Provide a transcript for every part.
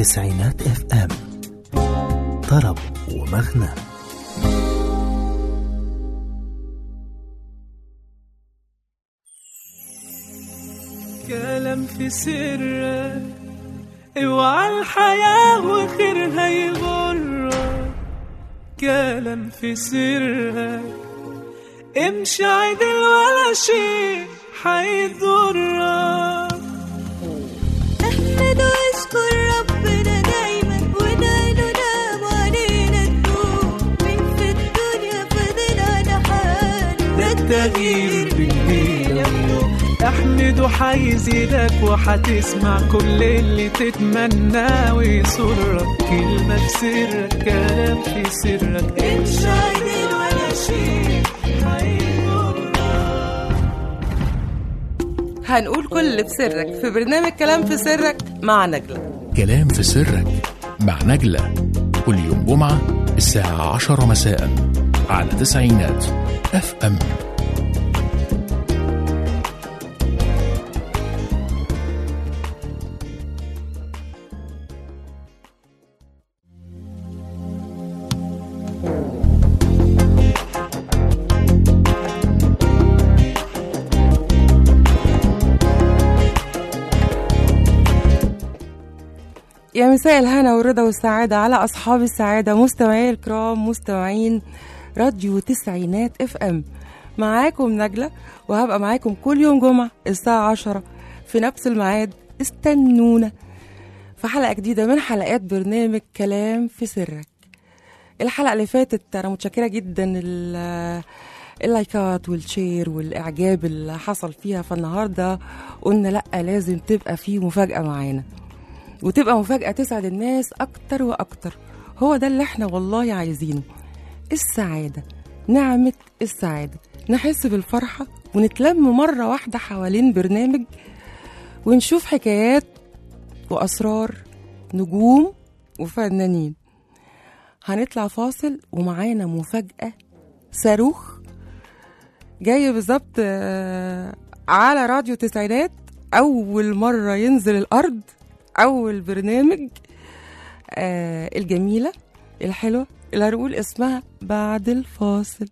تسعينات اف ام طرب ومغنى كلام في سرك اوعى الحياة وخيرها يغرك كلام في سرك امشي عدل ولا شيء حيضرك احمد واشكر ربنا دايما وناله نام علينا النور من في الدنيا فضل على حاله ده التغيير بالليل احمد حيزيدك وحتسمع كل اللي تتمناه ويسرك كلمة في سرك كلام في سرك امشي عدل ولا شيء حيضرك هنقول كل اللي في سرك في برنامج كلام في سرك مع نجلة كلام في سرك مع نجلة كل يوم جمعة الساعة عشرة مساء على تسعينات اف ام يا مساء الهنا والرضا والسعادة على أصحاب السعادة مستمعي الكرام مستمعين راديو تسعينات اف ام معاكم نجلة وهبقى معاكم كل يوم جمعة الساعة عشرة في نفس الميعاد استنونا في حلقة جديدة من حلقات برنامج كلام في سرك الحلقة اللي فاتت أنا متشكرة جدا ال- اللايكات والشير والإعجاب اللي حصل فيها فالنهاردة قلنا لأ لازم تبقى في مفاجأة معانا وتبقى مفاجأة تسعد الناس أكتر وأكتر هو ده اللي احنا والله عايزينه السعادة نعمة السعادة نحس بالفرحة ونتلم مرة واحدة حوالين برنامج ونشوف حكايات وأسرار نجوم وفنانين هنطلع فاصل ومعانا مفاجأة صاروخ جاي بالظبط آه، على راديو تسعينات أول مرة ينزل الأرض أول برنامج آه الجميلة الحلوة اللي هنقول اسمها بعد الفاصل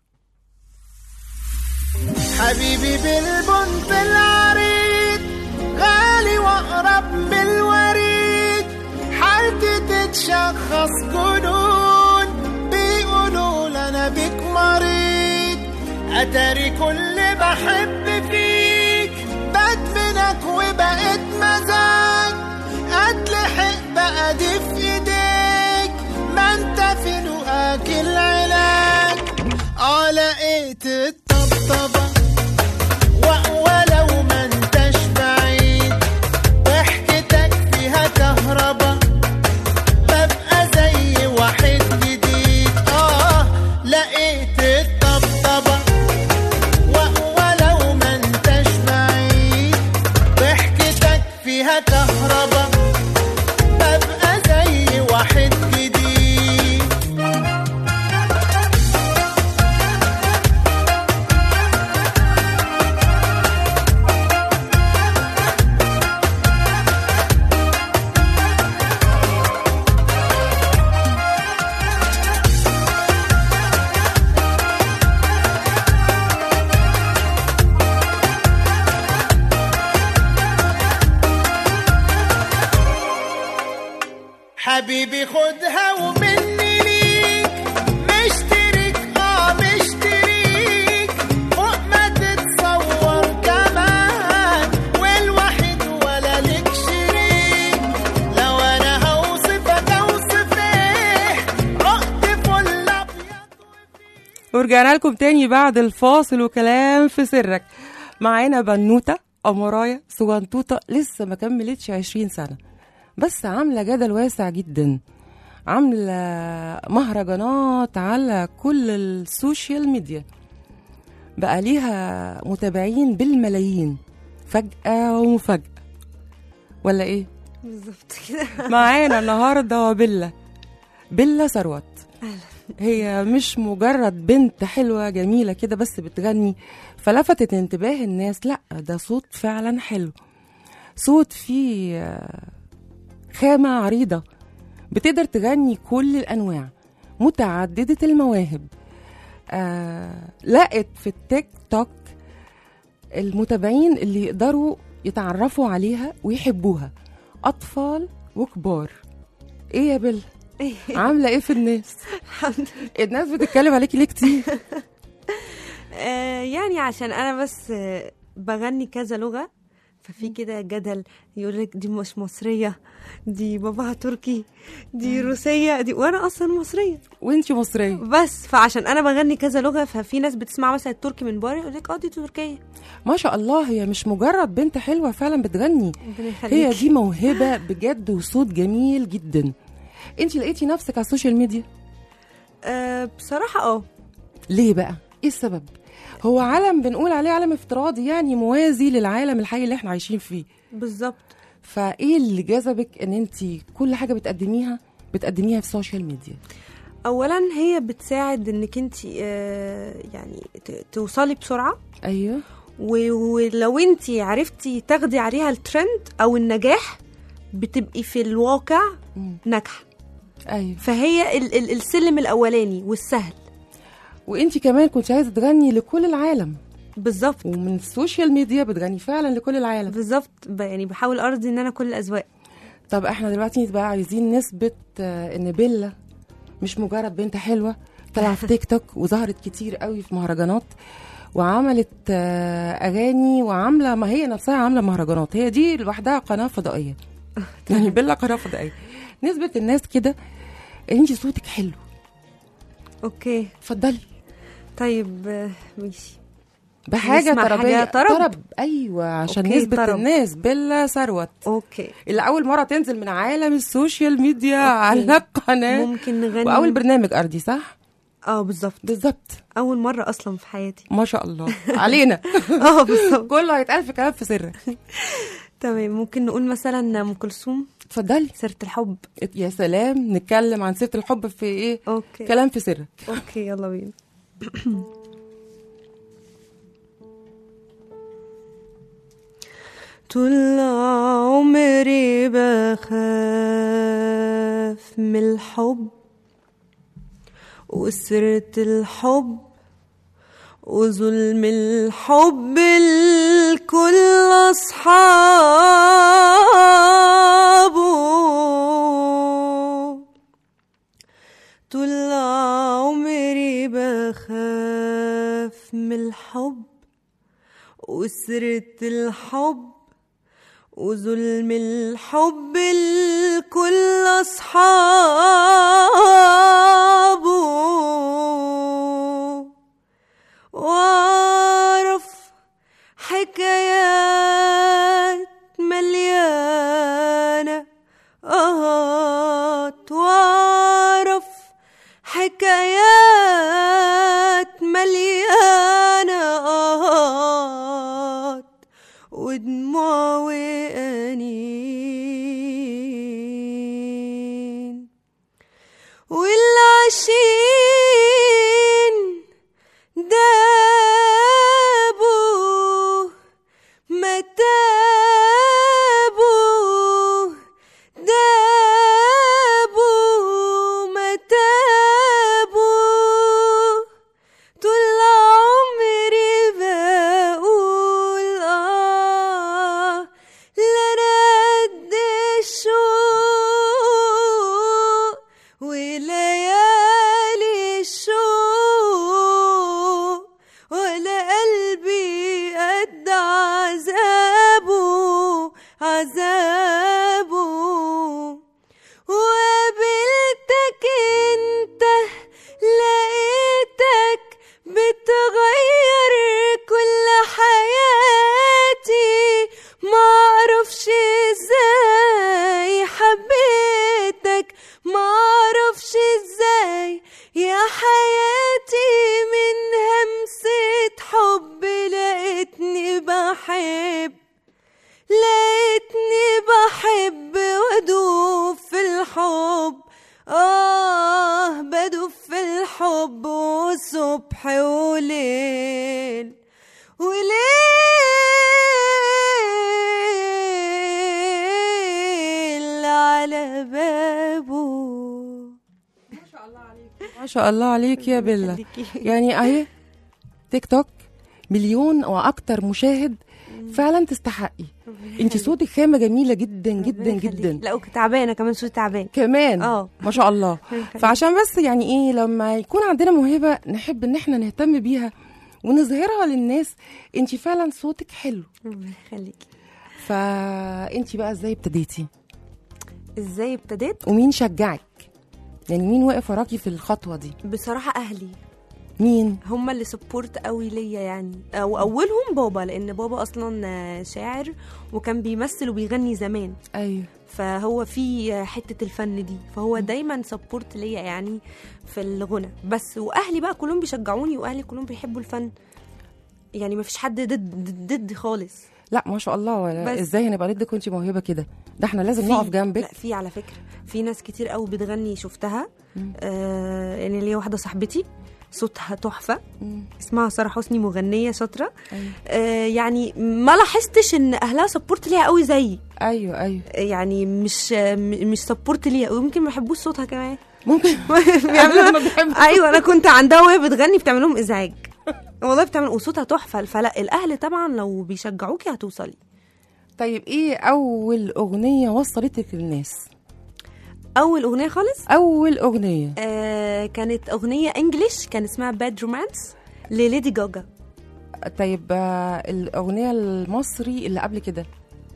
حبيبي بالبنت العريض غالي واقرب من الوريد حالتي تتشخص جنون بيقولوا لنا بيك مريض اتاري كل بحب فيك بدمنك وبقيت مزاج اتلحق بقى دي في ايديك ما انت في لقاك العلاج اه لقيت الطبطبة و- ولو ما انتش بعيد ضحكتك فيها كهربا ببقى زي واحد جديد اه لقيت الطبطبة و- ولو ما انتش بعيد ضحكتك فيها كهربا ببقى زي واحد جديد حبيبي خدها ومني ليك مشترك اه مشتريك فوق ما تتصور كمان والوحيد ولا لك شريك لو انا هوصفك اوصف ايه رحت فل ابيض ورجعنا لكم تاني بعد الفاصل وكلام في سرك معانا بنوتة أمراية صغنطوطة لسه ما كملتش عشرين سنة بس عاملة جدل واسع جدا عاملة مهرجانات على كل السوشيال ميديا بقى ليها متابعين بالملايين فجأة ومفاجأة ولا ايه؟ بالظبط كده معانا النهارده بيلا بيلا ثروت هي مش مجرد بنت حلوة جميلة كده بس بتغني فلفتت انتباه الناس لا ده صوت فعلا حلو صوت فيه آه، خامة عريضة بتقدر تغني كل الأنواع متعددة المواهب آه لقت في التيك توك المتابعين اللي يقدروا يتعرفوا عليها ويحبوها أطفال وكبار إيه يا بل عاملة إيه في الناس الحمد الناس بتتكلم عليكي ليه كتير آه يعني عشان انا بس آه بغني كذا لغه ففي كده جدل يقول لك دي مش مصريه دي باباها تركي دي روسيه دي وانا اصلا مصريه وانتي مصرية بس فعشان انا بغني كذا لغه ففي ناس بتسمع مثلا التركي من بره يقول لك اه دي تركيه ما شاء الله هي مش مجرد بنت حلوة فعلا بتغني ربنا هي يخليكي. دي موهبة بجد وصوت جميل جدا انتي لقيتي نفسك على السوشيال ميديا آه بصراحه اه ليه بقى ايه السبب هو عالم بنقول عليه عالم افتراضي يعني موازي للعالم الحقيقي اللي احنا عايشين فيه بالظبط فايه اللي جذبك ان انتي كل حاجة بتقدميها بتقدميها في السوشيال ميديا اولا هي بتساعد انك انت آه يعني ت- توصلي بسرعه ايوه و- ولو انت عرفتي تاخدي عليها الترند او النجاح بتبقي في الواقع مم. ناجحه ايوه فهي ال- ال- السلم الاولاني والسهل وانتي كمان كنت عايزة تغني لكل العالم بالظبط ومن السوشيال ميديا بتغني فعلا لكل العالم بالظبط ب- يعني بحاول ارضي ان انا كل الاذواق طب احنا دلوقتي بقى عايزين نثبت آه، ان بيلا مش مجرد بنت حلوه طلع في تيك توك وظهرت كتير قوي في مهرجانات وعملت آه، اغاني وعامله ما هي نفسها عامله مهرجانات هي دي لوحدها قناه فضائيه يعني بيلا قناه فضائيه نثبت الناس كده ان انت صوتك حلو اوكي اتفضلي طيب آه، ماشي بحاجه نسمع طربيه حاجة طرب؟ ايوه عشان أوكي، نثبت طرب. الناس بيلا ثروت اوكي اللي اول مره تنزل من عالم السوشيال ميديا على القناه ممكن نغني واول برنامج ارضي صح اه بالظبط بالظبط اول مره اصلا في حياتي ما شاء الله علينا اه بالظبط كله هيتقال في كلام في سرك تمام ممكن نقول مثلا ام كلثوم اتفضلي سيره الحب يا سلام نتكلم عن سيره الحب في ايه اوكي كلام في سرك اوكي يلا بينا طول عمري بخاف من الحب وسرة الحب وظلم الحب الكل أصحابه طول عمري بخاف من الحب وسرة الحب وظلم الحب الكل أصحابه وأعرف حكايات مليانة آهات وأعرف حكايات مليانة آهات ودموع وأنين والعشين دابوا ما تابوا دابوا ما تابوا طول عمري بقول آه لا أنا قد الشوق وليالي الشوق ولا قلبي قد عذابه عذابه وقابلتك انت لقيتك بتغير كل حياتي معرفش ازاي حبيتك معرفش ازاي يا حياتي من همسة حب لقيتني بحب لقيتني بحب وادوب في الحب آه بدوب في الحب وصبح وليل وليل على بابه ما شاء الله عليك يا بيلا يخليكي. يعني اهي تيك توك مليون واكتر مشاهد فعلا تستحقي انت صوتك خامه جميله جدا جدا ربنا يخليكي. جدا لا وتعبانه كمان صوتي تعبان كمان اه. ما شاء الله يخليك. فعشان بس يعني ايه لما يكون عندنا موهبه نحب ان احنا نهتم بيها ونظهرها للناس انت فعلا صوتك حلو ربنا يخليكي فانت بقى ازاي ابتديتي ازاي ابتديت ومين شجعك يعني مين واقف وراكي في الخطوه دي بصراحه اهلي مين هم اللي سبورت قوي ليا يعني او اولهم بابا لان بابا اصلا آه، شاعر وكان بيمثل وبيغني زمان ايوه فهو في آه، حته الفن دي فهو دايما سبورت ليا يعني في الغنى بس واهلي بقى كلهم بيشجعوني واهلي كلهم بيحبوا الفن يعني ما فيش حد ضد ضد ضد خالص لا ما شاء الله ولا بس- ازاي هنبقى ضدك وانت موهبه كده ده احنا لازم في- نقف جنبك لا في على فكره في ناس كتير قوي بتغني شفتها آه يعني ليا واحده صاحبتي صوتها تحفه مم. اسمها ساره حسني مغنيه شاطره أيوة. آه يعني ما لاحظتش ان اهلها سبورت ليها قوي زيي ايوه ايوه يعني مش م- مش سبورت ليها ويمكن ما يحبوش صوتها كمان ممكن بيعملوا ما بيحبوا. ايوه انا كنت عندها وهي بتغني بتعمل لهم ازعاج والله بتعمل وصوتها تحفه فلا الاهل طبعا لو بيشجعوكي هتوصلي طيب ايه اول اغنيه وصلتك للناس اول اغنيه خالص اول اغنيه آه كانت اغنيه انجليش كان اسمها باد رومانس لليدي جاجا طيب آه، الاغنيه المصري اللي قبل كده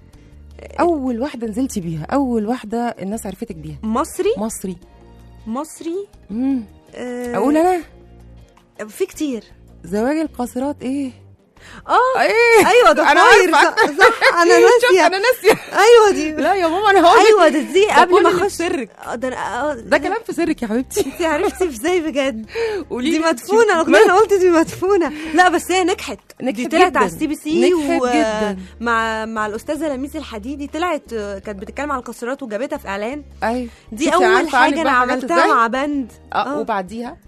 اول واحده نزلتي بيها اول واحده الناس عرفتك بيها مصري مصري مصري امم آه اقول انا في كتير زواج القاصرات ايه اه ايه ايوه ده أنا طاير عارفة. صح, صح انا شوف ناسيه انا ناسيه ايوه دي لا يا ماما انا هقول ايوه ده دي قبل كل ما اللي في اخش سرك. آه، ده أنا- آه، ده كلام في سرك يا حبيبتي انت عرفتي ازاي بجد قولي دي لي مدفونه انت- الاغنيه انا قلت دي مدفونه لا بس هي نجحت دي نجحت طلعت جداً. على السي بي سي نجحت جداً. مع مع الاستاذه لميس الحديدي طلعت آه، كانت بتتكلم على القاصرات وجابتها في اعلان ايوه دي شفتي اول عارفة عنك حاجه انا بقى حاجات عملتها إزاي؟ مع بند اه وبعديها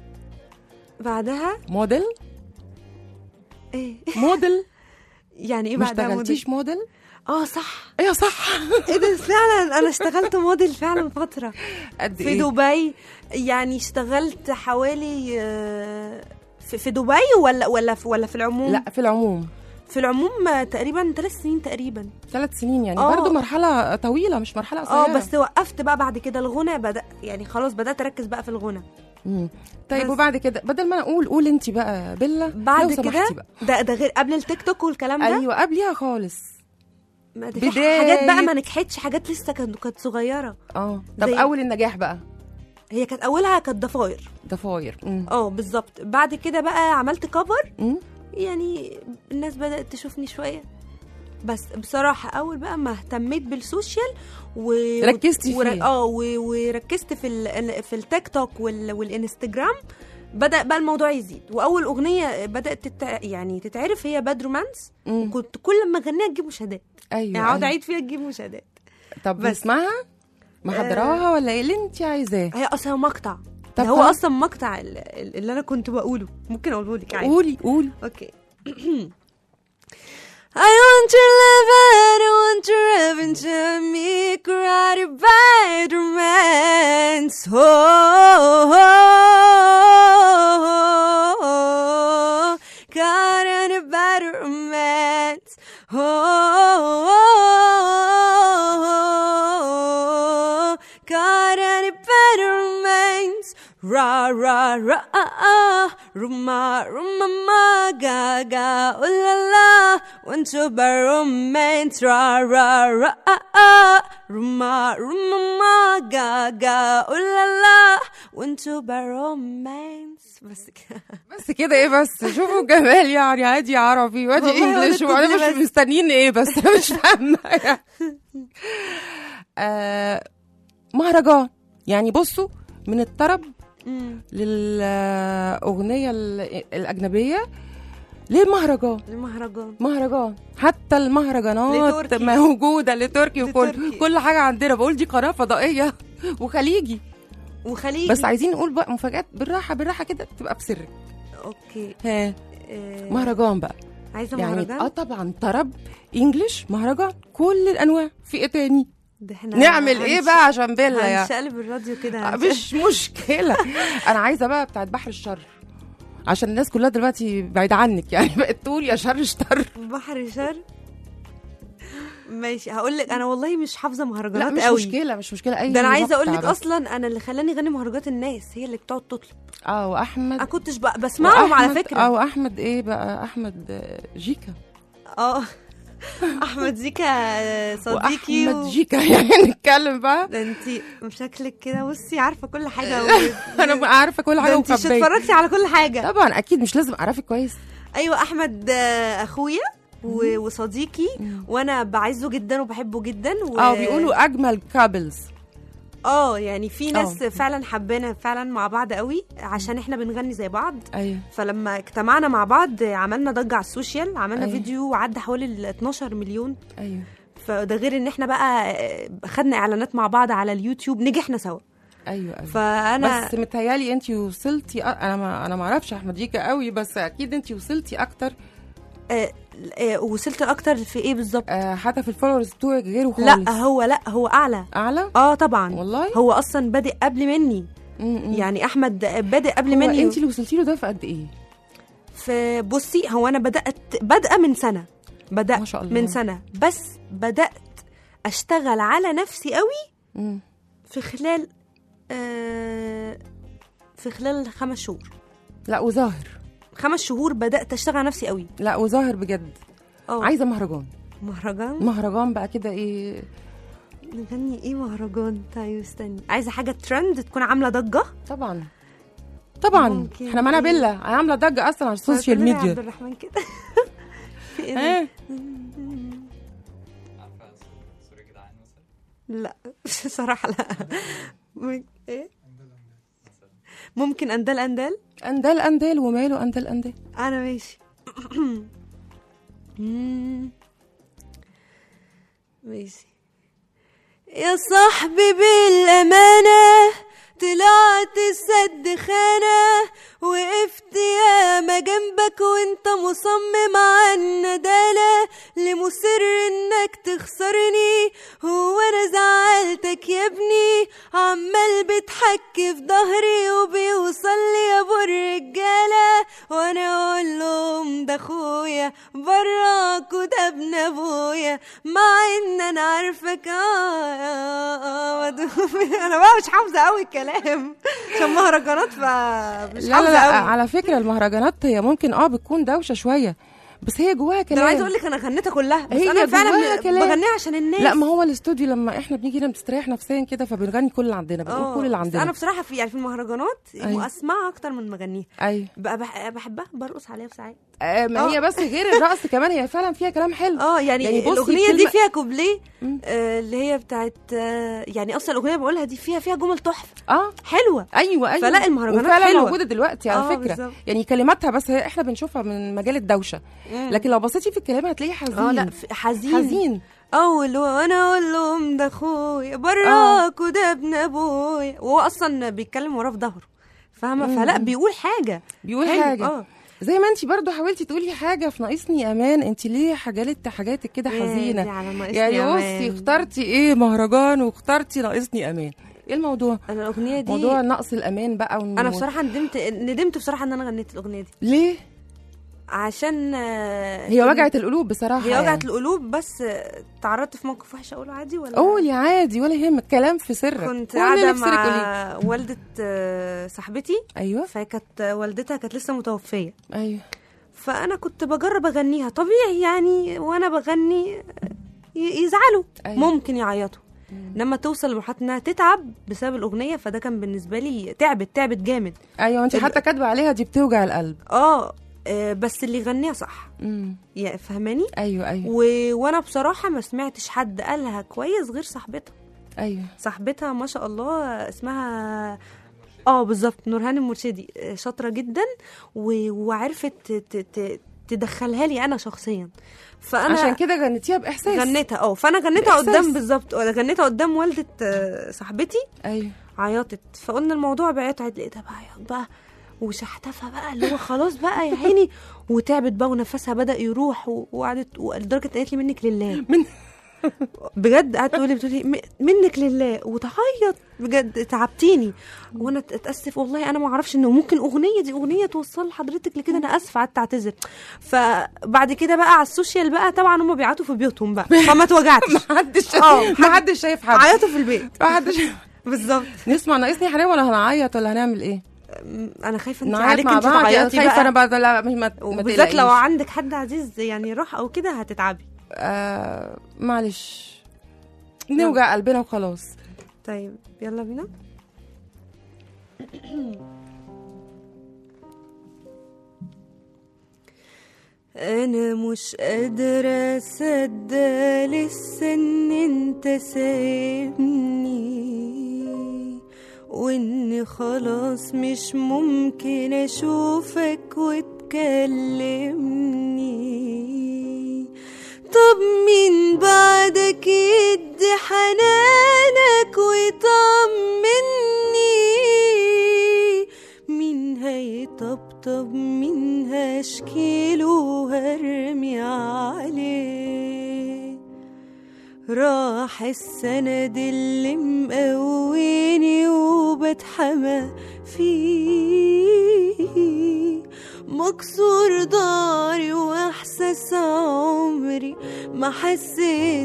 بعدها موديل ايه موديل يعني ايه ما بعدها اشتغلتيش موديل؟ موديل اه صح ايوه صح ايه ده فعلا انا اشتغلت موديل فعلا فتره قد في ايه دبي يعني اشتغلت حوالي آه، في في دبي ولا ولا في ولا في العموم لا في العموم في العموم آه، تقريبا ثلاث سنين تقريبا ثلاث سنين يعني آه. برضو مرحله طويله مش مرحله قصيره اه بس وقفت بقى بعد كده الغنى بدا يعني خلاص بدات اركز بقى في الغنى مم. طيب بس. وبعد كده بدل ما اقول قول انت بقى بيلا بعد لو سمحتي كده بقى. ده ده غير قبل التيك توك والكلام ده ايوه قبليها خالص ما ده في بداية. حاجات بقى ما نجحتش حاجات لسه كانت كانت صغيره اه طب زي- اول النجاح بقى هي كانت اولها كانت ضفاير ضفاير مم. اه بالظبط بعد كده بقى عملت كفر مم. يعني الناس بدأت تشوفني شوية بس بصراحة أول بقى ما اهتميت بالسوشيال و... ركزتي ور... فيه. اه و... وركزت في ال... في التيك توك وال... والانستجرام بدأ بقى الموضوع يزيد وأول أغنية بدأت تتع... يعني تتعرف هي باد رومانس مم. كنت كل ما أغنيها تجيب مشاهدات ايوه يعني أقعد أيوة. أعيد فيها تجيب مشاهدات طب بس. نسمعها محضراها ولا ايه اللي انت عايزاه هي أصلا مقطع طب ده هو خلاص. أصلا مقطع ال- ال- اللي أنا كنت بقوله ممكن أقوله لك عادي قولي قولي Okay. I want to live it, I want to live into me, crowded by romance. Oh, oh, oh, oh, caught in a bad romance. Oh, oh, oh, oh, caught in a bad romance. Ra ra ra ah ah, ruma ruma ma ga ga ooh la la, want to buy romance. Ra ra ra ah ah, ruma ruma ma ga ga ooh la la, want to buy romance. بس كده بس كده ايه بس شوفوا جمال يعني عادي عربي وادي والله انجلش قلت وانا كده مش بس. مستنيين ايه بس انا مش فاهمه آه مهرجان يعني بصوا من الطرب مم. للاغنيه ال- الاجنبيه للمهرجان المهرجان مهرجان حتى المهرجانات لتركي. موجوده لتركي وكل لتركي. كل حاجه عندنا بقول دي قناه فضائيه وخليجي وخليجي بس عايزين نقول بقى مفاجات بالراحه بالراحه كده تبقى بسرك اوكي ها آه، مهرجان بقى عايزه يعني مهرجان اه طبعا طرب انجلش مهرجان كل الانواع في ايه تاني ده احنا نعمل ايه هنش- بقى عشان بيلا يا هنشقلب الراديو كده آه، هنش- مش مشكله انا عايزه بقى بتاعت بحر الشر عشان الناس كلها دلوقتي بعيده عنك يعني بقت تقول يا شر اشتر بحر شر ماشي هقول لك انا والله مش حافظه لا مهرجانات مش قوي مشكله مش مشكله اي ده انا عايزه اقول لك مقطع بس. اصلا انا اللي خلاني اغني مهرجانات الناس هي اللي بتقعد تطلب اه واحمد انا كنتش بق- بسمعهم على وأحمد- فكره اه واحمد ايه بقى احمد آه، جيكا اه احمد زيكا صديقي واحمد و... جيكا يعني نتكلم بقى ده انت شكلك كده بصي عارفه كل حاجه و... انا عارفه كل حاجه ده انت ومخبيه اتفرجتي على كل حاجه طبعا اكيد مش لازم اعرفك كويس ايوه احمد آه، اخويا و- وصديقي وانا بعزه جدا وبحبه جدا و... اه بيقولوا اجمل كابلز اه يعني في ناس آه. فعلا حبانا فعلا مع بعض قوي عشان احنا بنغني زي بعض ايوه فلما اجتمعنا مع بعض عملنا ضجه على السوشيال عملنا أيوة. فيديو وعدى حوالي ال 12 مليون ايوه فده غير ان احنا بقى آه، خدنا اعلانات مع بعض على اليوتيوب نجحنا سوا ايوه ايوه فانا بس متهيالي انت وصلتي أ- انا ما انا ما اعرفش احمد جيكا قوي بس اكيد انت وصلتي اكتر آه، آه، وصلت اكتر في ايه بالظبط آه حتى في الفولورز بتوعك غيره خالص لا هو لا هو اعلى اعلى اه طبعا والله هو اصلا بادئ قبل مني م-م. يعني احمد بادئ قبل هو مني انت اللي وصلتي له ده في قد ايه في بصي هو انا بدات بادئه من سنه بدات ما شاء الله. من سنه بس بدات اشتغل على نفسي قوي مم. في خلال آه في خلال خمس شهور لا وظاهر خمس شهور بدات اشتغل على نفسي قوي لا وظاهر بجد اه عايزه مهرجان مهرجان مهرجان بقى كده ايه نغني ايه مهرجان طيب استني عايزه حاجه ترند تكون عامله ضجه طبعا طبعا ممكن احنا معانا إيه؟ بيلا عامله ضجه اصلا على السوشيال هتقولي يا عبد ميديا الرحمن كده في ايه ده؟ ايه لا صراحه لا ممكن- ايه ممكن اندال اندال اندال اندال وماله اندال اندال انا ماشي مم. ماشي يا صاحبي بالأمانة طلعت السد خانة وقفت ياما جنبك وانت مصمم على الندالة لمصر انك تخسرني هو انا زعلتك يا ابني عمال بتحك في ظهري وبيوصل لي يا ابو الرجالة وانا اقول لهم ده اخويا براك وده ابن ابويا مع ان انا عارفك اه اه اه ودوب- انا بقى مش حافظه قوي الكلام عشان مهرجانات فمش لا حافظه لا, لا قوي على فكره المهرجانات هي ممكن اه بتكون دوشه شويه بس هي جواها ده كلام انا عايزه اقول لك انا غنيتها كلها بس هي انا جواها فعلا كلام. بغنيها عشان الناس لا ما هو الاستوديو لما احنا بنيجي هنا بنستريح نفسيا كده فبنغني كل اللي عندنا بنقول اه كل اللي بس عندنا انا بصراحه في يعني في المهرجانات أيوة. اسمعها اكتر من ما اغنيها ايوه بقى بح- بحبها برقص عليها في ساعات آه ما آه. هي بس غير الرقص كمان هي فعلا فيها كلام حلو اه يعني, يعني يعني بصي الاغنيه دي الكلمة- فيها كوبليه مم. آه اللي هي بتاعت آه يعني اصلا الاغنيه اللي بقولها دي فيها فيها جمل تحفه اه حلوه ايوه ايوه فلا المهرجانات وفعلا حلوة. موجوده دلوقتي على آه، فكره بالظبط. يعني كلماتها بس هي احنا بنشوفها من مجال الدوشه لكن لو بصيتي في الكلام هتلاقيه حزين اه لا في- حزين حزين اه اللي هو انا اقول لهم ده اخويا براك وده ابن ابويا وهو اصلا بيتكلم وراه في ظهره فاهمه فلا بيقول حاجه بيقول حلو، حاجه اه زي ما انت برضو حاولتي تقولي حاجه في ناقصني امان انت ليه حاجات حاجاتك كده يا دي حزينه على ناقصني يعني أمان. بصي اخترتي ايه مهرجان واخترتي ناقصني امان ايه الموضوع انا الاغنيه دي موضوع نقص الامان بقى وإنه- انا بصراحه ندمت ندمت بصراحه ان انا غنيت الاغنيه دي ليه عشان آه، هي وجعت القلوب بصراحه هي وجعت يعني. القلوب بس آه، تعرضت في موقف وحش اقوله عادي ولا قولي عادي ولا يهمك كلام في سرك كنت كل اللي قاعده في سرك قوليه. مع والده آه، صاحبتي ايوه فهي كانت والدتها كانت لسه متوفيه ايوه فانا كنت بجرب اغنيها طبيعي يعني وانا بغني ي- يزعلوا أيوة. ممكن يعيطوا لما توصل لمرحله انها تتعب بسبب الاغنيه فده كان بالنسبه لي تعبت تعبت جامد ايوه انت ال- حتى كاتبه عليها دي بتوجع القلب اه آه، بس اللي يغنيها صح امم يا فهماني ايوه ايوه و... وانا بصراحه ما سمعتش حد قالها كويس غير صاحبتها ايوه صاحبتها ما شاء الله اسمها اه بالظبط نورهان المرشدي آه، شاطره جدا و... وعرفت ت... ت... ت... تدخلها لي انا شخصيا فانا عشان كده غنيتيها باحساس غنيتها اه فانا غنيتها بإحساس. قدام بالظبط ولا غنيتها قدام والده آه، صاحبتي ايوه عيطت فقلنا الموضوع بقى يتعد لقيتها بقى عيط بقى وشحتفها بقى اللي هو خلاص بقى يا عيني وتعبت بقى ونفسها بدا يروح و- وقعدت ولدرجه قالت لي منك لله من بجد قعدت تقولي بتقولي م- منك لله وتعيط بجد تعبتيني وانا ات- اتاسف والله انا ما اعرفش انه ممكن اغنيه دي اغنيه توصل لحضرتك لكده انا اسفه قعدت اعتذر فبعد كده بقى على السوشيال بقى طبعا هم بيعيطوا في بيوتهم بقى فما اتوجعتش محدش اه، محدش شايف حد عيطوا في البيت محدش بالظبط نسمع ناقصني حنان ولا هنعيط ولا هنعمل ايه؟ انا خايفه انت نعيط عليك مع انت بعض يا تعيطي خايفه بقى انا بعد لا ما ما وبالذات لو تقلقيش. عندك حد عزيز يعني راح او كده هتتعبي آه معلش نوجع قلبنا وخلاص طيب يلا بينا انا مش قادرة اصدق لسه ان انت سايبني وان خلاص مش ممكن اشوفك وتكلمني طب مين بعدك يدي حنانك ويطمني مين هيطبطب مين هشكيله وهرمي عليه راح السند اللي مقويني وبتحمى فيه مكسور ضاري واحساس عمري ما حسيت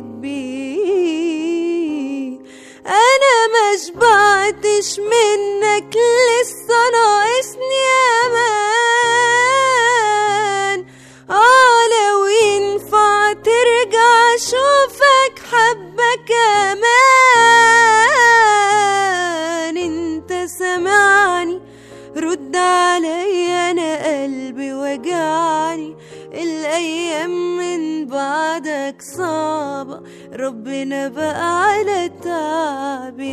بيه انا ما شبعتش منك لسه ناقصني امان اه لو ينفع ترجع اشوفك حبة كمان انت سامعني رد عليا انا قلبي وجعني الايام من بعدك صعبة ربنا بقى على تعبي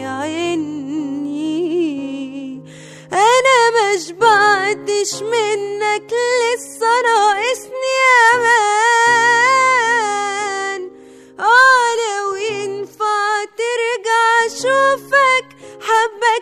عيني انا ما شبعتش منك لسه ناقصني امان اه لو ينفع ترجع اشوفك حبة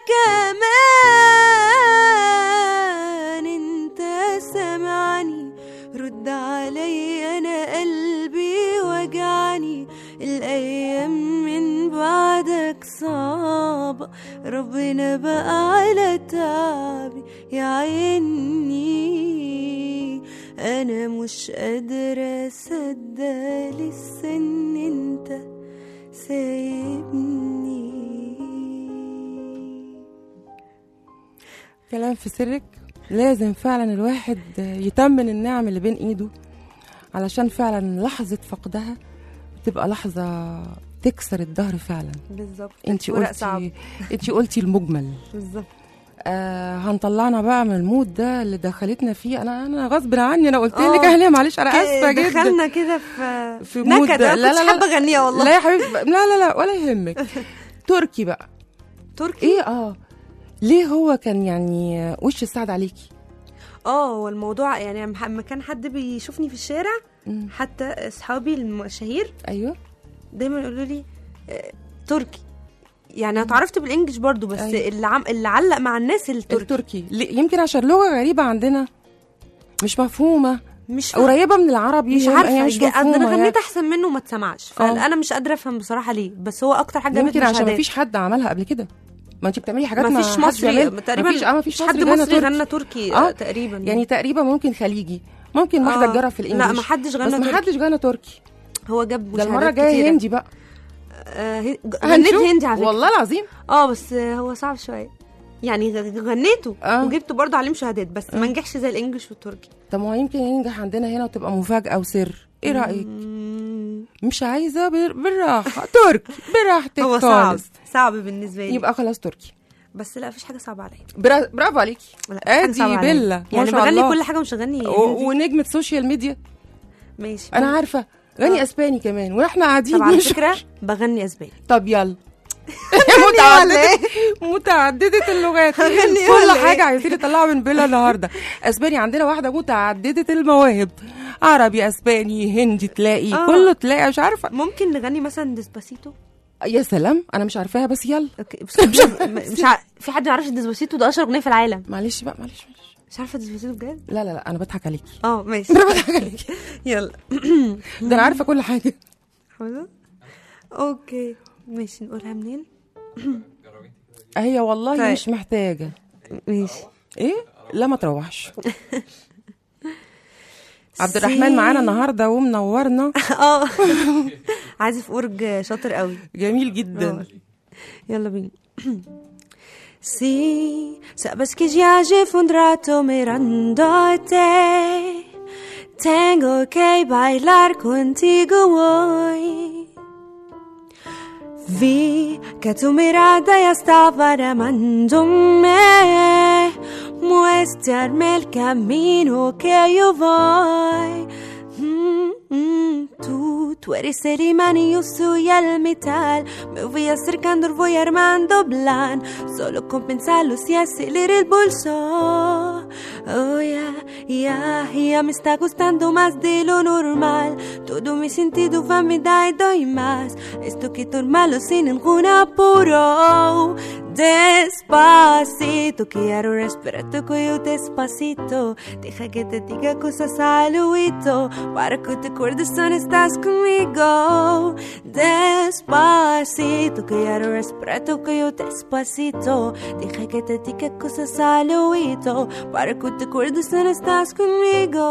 كمان انت سامعني رد علي انا قلبي وجعني الايام من بعدك صعبة ربنا بقى على تعبي يا عيني انا مش قادرة اصدق لسه ان انت سايبني كلام في سرك لازم فعلا الواحد يتمن النعم اللي بين ايده علشان فعلا لحظة فقدها تبقى لحظة تكسر الظهر فعلا بالظبط انت ورق صعب قلتي انت قلتي المجمل بالظبط آه هنطلعنا بقى من المود ده اللي دخلتنا فيه انا انا غصب عني انا قلت آه. لك اهلا معلش انا اسفه جدا دخلنا كده في في مود نكد لا انا لا كنتش لا حابه اغنيها والله لا يا حبيبتي لا لا لا ولا يهمك تركي بقى تركي ايه اه ليه هو كان يعني وش السعد عليكي اه هو الموضوع يعني لما كان حد بيشوفني في الشارع مم. حتى اصحابي المشاهير ايوه دايما يقولوا لي آه، تركي يعني انا اتعرفت بالانجلش برضو بس أيوة. اللي عم اللي علق مع الناس التركي التركي ليه- يمكن عشان لغه غريبه عندنا مش مفهومه مش فاهمة. قريبه من العربي مش هم- عارفه هي مش جا- مفهومه انا يعني. غنيت احسن منه وما اتسمعش آه. فانا مش قادره افهم بصراحه ليه بس هو اكتر حاجه يمكن جابت عشان مشاهدات مفيش حد عملها قبل كده ما انت بتعملي حاجات ما فيش حدش مصري بيعملها. تقريبا مفيش اه مفيش حد مصري غنى مصري تركي. غنى تركي آه. آه. تقريبا يعني تقريبا ممكن خليجي ممكن واحده آه. تجرب في الانجليش لا ما حدش غنى بس ما تركي حدش غنى تركي هو جاب ده المره مشاهدات الجايه كتيرة. هندي بقى آه هن- غنيت هنشوف. هندي على فكره والله العظيم اه بس آه، هو صعب شويه يعني غ- غنيته آه. وجبته برضه عليه مشاهدات بس ما نجحش زي الانجليش والتركي طب ما هو يمكن ينجح عندنا هنا وتبقى مفاجاه وسر ايه رايك مم، مش عايزه بال- بالراحه تركي براحتك هو صعب خالص صعب بالنسبه لي يبقى خلاص تركي بس لا مفيش حاجه صعبه عليا برا... برافو عليكي لا، مفيش حاجة ادي صعبة عليا. بيلا ما يعني شاء بغني الله كل حاجه مش هغني و... هندي. ونجمه سوشيال ميديا ماشي انا عارفه غني اسباني كمان واحنا قاعدين طب على نشوف. فكره بغني اسباني طب يلا ولا متعدده إيه؟ متعدده اللغات هغني كل ولا حاجه إيه؟ عايزين نطلعها من بيلا النهارده اسباني عندنا واحده متعدده المواهب عربي اسباني هندي تلاقي آه. كله تلاقي مش عارفه ممكن نغني مثلا ديسباسيتو يا سلام انا مش عارفاها بس يلا اوكي بس مش, مش ع... في حد ما يعرفش ديسباسيتو ده اشهر اغنيه في العالم معلش بقى معلش معلش مش عارفه ديسباسيتو بجد لا لا لا انا بضحك عليكي اه ماشي انا بضحك عليكي يلا ده انا عارفه كل حاجه حافظة؟ اوكي ماشي نقولها منين هي والله طيب. مش محتاجه ماشي ايه لا ما تروحش عبد الرحمن معانا النهارده ومنورنا اه عازف اورج شاطر قوي جميل جدا آه. يلا بينا Si sabes que ya llevo un rato mirándote, tengo que bailar contigo hoy. Vi que tu mirada ya estaba llamándome, muéstrame el camino que yo voy. Mm, mm, tú, tú eres el imán y yo soy el metal. Me voy acercando, voy armando plan. Solo con pensarlo se acelera el pulso. Oh, ya, ya, ya me está gustando más de lo normal. Todo mi sentido va, me da y doy más. Esto que malo sin ningún apuro. Despacito, quiero respirar tu cuello despacito. Deja que te diga cosas al oído para que te acuerdes dónde estás conmigo. Despacito, quiero respirar tu cuello despacito. Deja que te diga cosas al oído para que te acuerdes dónde estás conmigo.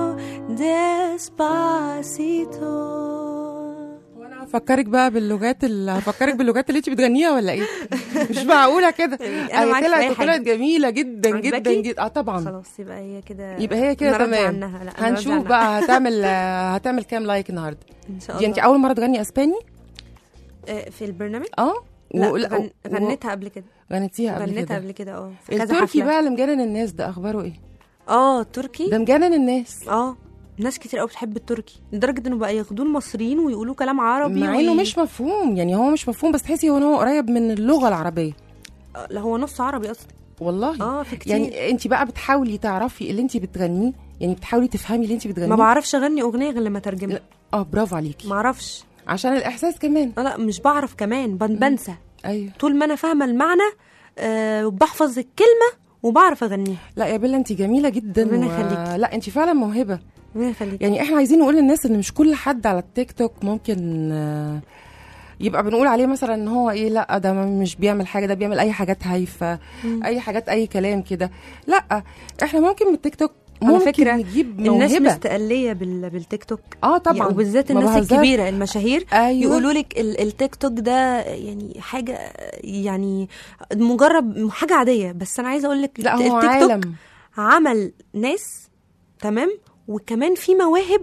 Despacito. وانا هفكرك بقى باللغات اللي هفكرك باللغات اللي انت بتغنيها ولا ايه مش معقوله كده أنا هي معاك في أي طلعت حاجة. طلعت جميله جدا جدا عجباكي؟ جدا اه طبعا خلاص يبقى هي كده يبقى هي كده أنا راضية تمام عنها. لا، أنا راضية هنشوف عنها. بقى هتعمل هتعمل كام لايك النهارده ان شاء دي الله انت اول مره تغني اسباني آه، في البرنامج اه لا ولا- غن... و- غنيتها قبل كده غنيتيها قبل غنيتها كده قبل كده اه في كذا التركي حفله بقى اللي مجنن الناس ده اخباره ايه اه تركي ده مجنن الناس اه ناس كتير قوي بتحب التركي لدرجه انه بقى ياخدوه المصريين ويقولوا كلام عربي مع انه وي- مش مفهوم يعني هو مش مفهوم بس تحسي هو إن هو قريب من اللغه العربيه آه، لا هو نص عربي اصلا والله اه في كتير يعني انت بقى بتحاولي تعرفي اللي انت بتغنيه يعني بتحاولي تفهمي اللي انت بتغنيه ما بعرفش اغني اغنيه غير لما اترجمها لا. اه برافو عليكي ما اعرفش عشان الاحساس كمان آه، لا مش بعرف كمان بن- بنسى ايوه طول ما انا فاهمه المعنى آه وبحفظ الكلمه وبعرف اغنيها لا يا بيلا انت جميله جدا ربنا يخليكي. لا انت فعلا موهبه ربنا يخليك يعني احنا عايزين نقول للناس ان مش كل حد على التيك توك ممكن آه، يبقى بنقول عليه مثلا ان هو ايه لا ده مش بيعمل حاجه ده بيعمل اي حاجات هايفه اي حاجات اي كلام كده لا احنا ممكن من التيك توك على ممكن فكرة، نجيب الناس موهبه مستقليه بال... بالتيك توك اه طبعا يعني وبالذات ما الناس بهزرش. الكبيره المشاهير ايوه يقولوا لك ال- التيك توك ده يعني حاجه يعني مجرد حاجه عاديه بس انا عايزه اقول لك لا هو التيك توك عالم عمل ناس تمام وكمان في مواهب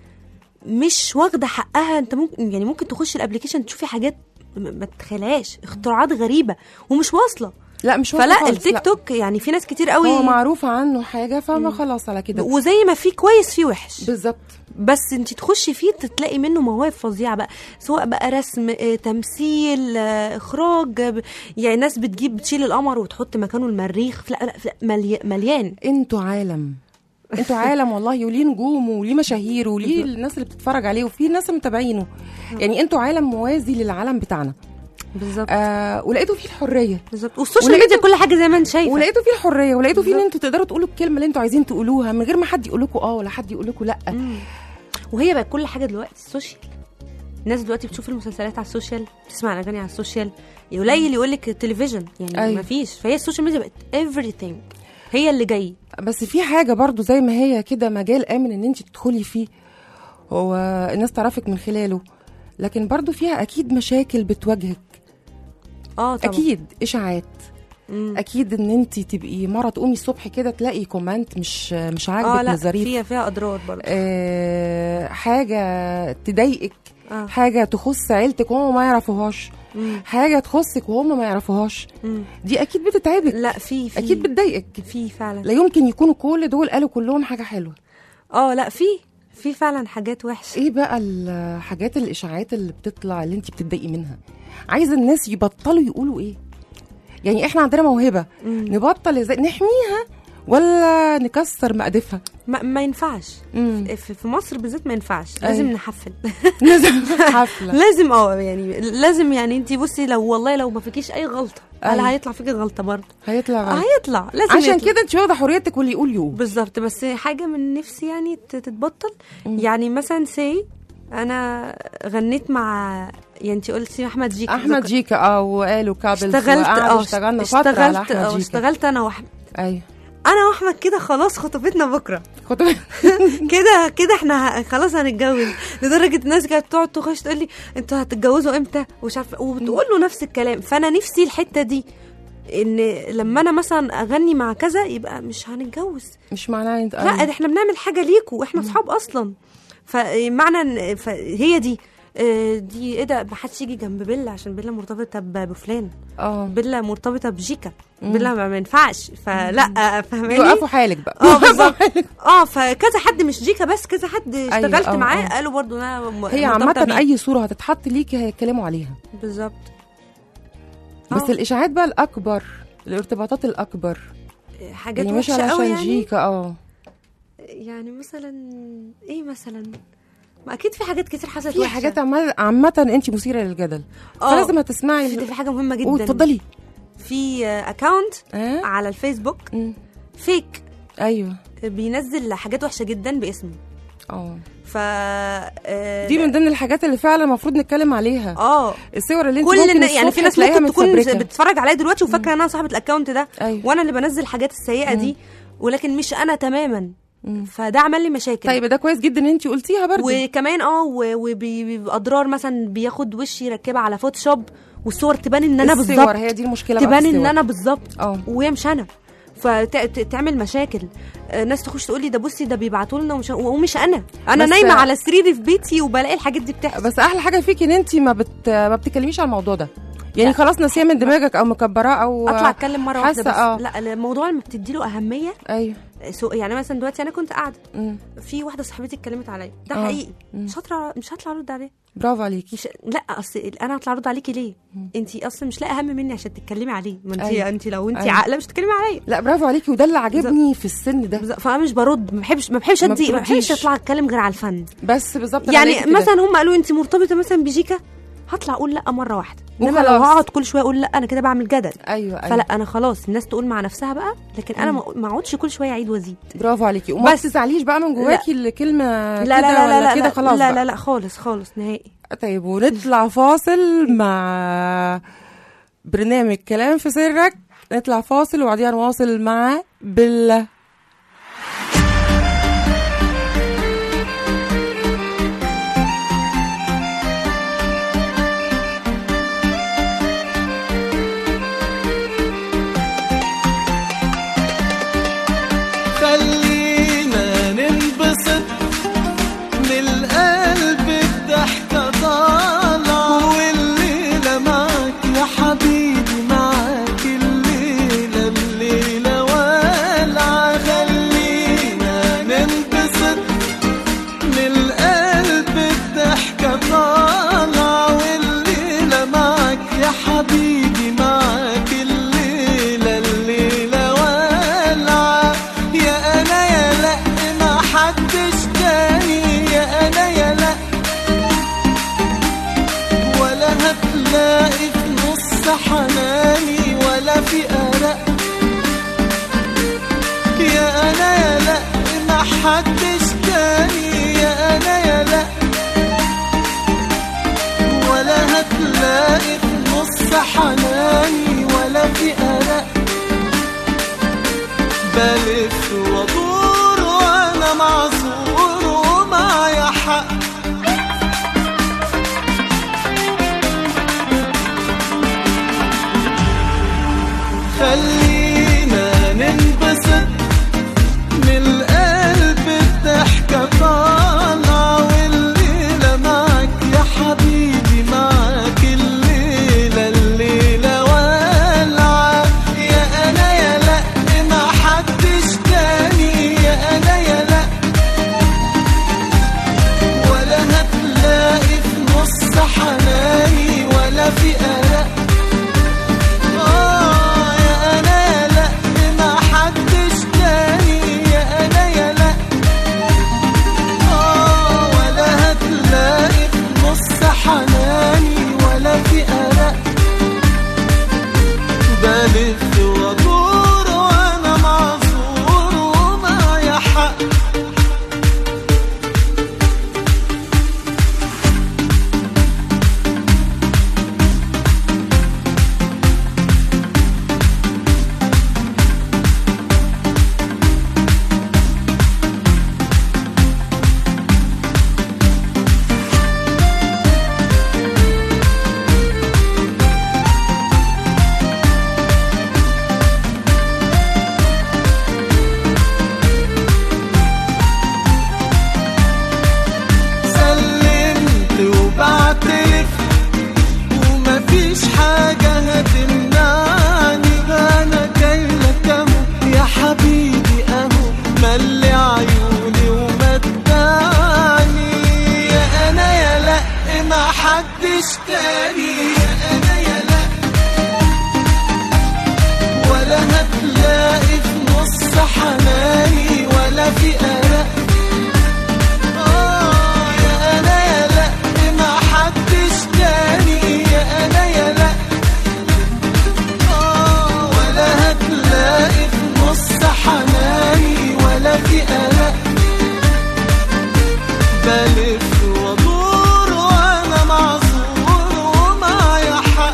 مش واخده حقها انت ممكن يعني ممكن تخش الابلكيشن تشوفي حاجات م- ما تتخيلهاش اختراعات غريبه ومش واصله لا مش واضحة فلا خالص، التيك لا. توك يعني في ناس كتير قوي هو معروف عنه حاجه فما خلاص على كده وزي ما في كويس في وحش بالظبط بس انت تخشي فيه تلاقي منه مواهب فظيعه بقى سواء بقى رسم اه، تمثيل اه، اخراج اه، يعني ناس بتجيب بتشيل القمر وتحط مكانه المريخ لا لا, لا ملي- مليان انتوا عالم انتوا عالم والله وليه نجوم وليه مشاهير وليه الناس اللي بتتفرج عليه وفي ناس اللي متابعينه يعني انتوا عالم موازي للعالم بتاعنا بالظبط آه ولقيتوا فيه الحريه بالظبط والسوشيال ولقيته- ميديا كل حاجه زي ما انت شايفه ولقيتوا فيه الحريه ولقيتوا فيه ان بالظبط. انتوا تقدروا تقولوا الكلمه اللي انتوا عايزين تقولوها من غير ما حد يقول لكم اه ولا حد يقول لكم لا مم. وهي بقت كل حاجه دلوقتي السوشيال الناس دلوقتي بتشوف المسلسلات على السوشيال بتسمع الاغاني على السوشيال قليل يقول لك التلفزيون يعني أيوة. ما فيش فهي السوشيال ميديا بقت everything هي اللي جاي بس في حاجه برضو زي ما هي كده مجال امن ان انت تدخلي فيه هو الناس تعرفك من خلاله لكن برضو فيها اكيد مشاكل بتواجهك اه طبعا اكيد اشاعات مم. اكيد ان انت تبقي مره تقومي الصبح كده تلاقي كومنت مش مش اه عاجبك لا مش ظريف فيها فيها اضرار برضه آه حاجه تضايقك اه حاجه تخص عيلتك وهم ما يعرفوهاش مم. حاجه تخصك وهم ما يعرفوهاش مم. دي اكيد بتتعبك لا في في اكيد بتضايقك في فعلا لا يمكن يكونوا كل دول قالوا كلهم حاجه حلوه اه لا في في فعلا حاجات وحشه ايه بقى الحاجات الاشاعات اللي بتطلع اللي انت بتتضايقي منها عايزه الناس يبطلوا يقولوا ايه يعني احنا عندنا موهبه مم. نبطل ازاي نحميها ولا نكسر مقادفها ما, ما ينفعش مم. في في مصر بالذات ما ينفعش أيوة. لازم نحفل لازم حفله لازم اه يعني لازم يعني انت بصي لو والله لو ما فيكيش اي غلطه أيوة. هلا هيطلع فيكي غلطه برضه هيطلع غلط. هيطلع لازم عشان يطلع. كده انت واخده حريتك واللي يقول يو بالظبط بس حاجه من نفسي يعني ت- تتبطل مم. يعني مثلا سي انا غنيت مع يعني انت قلتي احمد جيك احمد جيكا اه وقالوا كابلز اشتغلت وقعدوا اه اشتغلنا فتره على اشتغلت احمد اه جيكا اشتغلت انا واحمد ايوه انا واحمد كده خلاص خطوبتنا بكره كنت كده كده احنا ه- خلاص هنتجوز لدرجه الناس كانت تقعد تخش تقول لي انتوا هتتجوزوا امتى ومش عارفه وبتقول له نفس الكلام فانا نفسي الحته دي ان لما انا مثلا اغني مع كذا يبقى مش هنتجوز مش معناه انت لا ده احنا بنعمل حاجه ليكوا واحنا اصحاب اصلا فمعنى ان فهي دي آه، دي ايه ده ما حدش يجي جنب بيلا عشان بيلا مرتبطه ب- بفلان اه بيلا مرتبطه بجيكا بيلا ما ما ينفعش فلا فاهماني يوقفوا حالك بقى اه بالظبط اه فكذا حد مش جيكا بس كذا حد اشتغلت آه، معاه آه. قالوا برضو انا م- هي مرتبطة عامة بيه. أي صورة هتتحط ليكي هيتكلموا عليها بالظبط بس آه. الإشاعات بقى الأكبر الارتباطات الأكبر حاجات يعني مش وحشه قوي علشان يعني جيكا اه يعني مثلا ايه مثلا ما اكيد في حاجات كتير حصلت في وحشة. حاجات عامة عامة أنت مثيرة للجدل آه. فلازم هتسمعي في ال- في حاجه مهمه قول جدا اتفضلي في اكونت اه على الفيسبوك مم. فيك أيوه بينزل حاجات وحشه جدا باسمي اه ف آه، دي من ضمن الحاجات اللي فعلا المفروض نتكلم عليها اه الصور اللي انت كل ممكن النا... يعني في الصبح ناس تلاقيها ممكن تكون متفبركة. بتتفرج عليا دلوقتي وفاكره ان انا صاحبه الاكونت ده أيوه. وانا اللي بنزل الحاجات السيئه دي ولكن مش انا تماما فده عمل لي مشاكل طيب ده كويس جدا ان انت قلتيها برضه وكمان اه وباضرار مثلا بياخد وشي يركبها على فوتوشوب والصور تبان ان انا بالظبط الصور هي دي المشكله بقى تبان في ان الصور. انا بالظبط اه وهي مش انا فتعمل مشاكل آه، ناس تخش تقول لي ده بصي ده بيبعتوا لنا ومش ومش انا انا بس- نايمه على سريري في بيتي وبلاقي الحاجات دي بتحصل بس احلى حاجه فيك ان انت ما بت ما بتتكلميش عن الموضوع ده يعني خلاص ناسيه من دماغك او مكبراه او اطلع اتكلم مره واحده حاسة بس اه. لا الموضوع لما بتدي له اهميه ايوه سو يعني مثلا دلوقتي انا كنت قاعده مم. في واحده صاحبتي اتكلمت عليا ده اه. حقيقي مم. مش هطلع مش هطلع ارد عليه برافو عليكي مش لا اصل انا هطلع ارد عليكي ليه انت اصلا مش لاقي اهم مني عشان تتكلمي عليه ما انت أيوة. انت لو انت أيوة. عاقله مش تتكلمي عليا لا برافو عليكي وده اللي عجبني في السن ده بالظبط. فانا مش برد ما بحبش ما بحبش ما ادي ما بترديش. بحبش اطلع اتكلم غير على الفن بس بالظبط أنا يعني لقيت كده. مثلا هم قالوا انت مرتبطه مثلا بجيكا هطلع اقول لا مره واحده انما لو وخلاص. هقعد كل شويه اقول لا انا كده بعمل جدل ايوه ايوه فلا انا خلاص الناس تقول مع نفسها بقى لكن انا ما ما اقعدش كل شويه اعيد وازيد برافو عليكي وما بس- تزعليش بقى من جواكي الكلمه لا كده لا لا ولا لا كده لا خلاص لا بقى. لا لا خالص خالص نهائي طيب ونطلع فاصل مع برنامج كلام في سرك نطلع فاصل وبعديها نواصل مع بالله خلينا ننبسط من القلب الضحكة طالعة والليلة معاك يا حبيبي معاك الليلة الليلة والعة خلينا ننبسط من القلب الضحكة طالعة والليلة معاك يا حبيبي معاك الليلة الليلة والعة يا أنا يا لأ ما حدش تاني يا أنا يا لأ ولا هتلاقي في نص حناني ولا في قلق يا أنا يا لأ ما حدش تاني يا أنا يا لأ ولا هتلاقي في نص حناني ولا في قلق بلف وادور وانا معذور ومعايا حق مفيش حاجة هتمنعني أنا جاي لك أهو يا حبيبي أهو ملي عيوني ومتعني يا أنا يا لأ ما حدش تاني يا أنا يا لأ ولا هتلاقي في نص حناني ولا في قلق آه يا أنا يا لأ ما حدش تاني يا أنا يا لأ آه ولا هتلاقي في نص حناني ولا في قلق بلف وادور وانا معذور ومعايا حق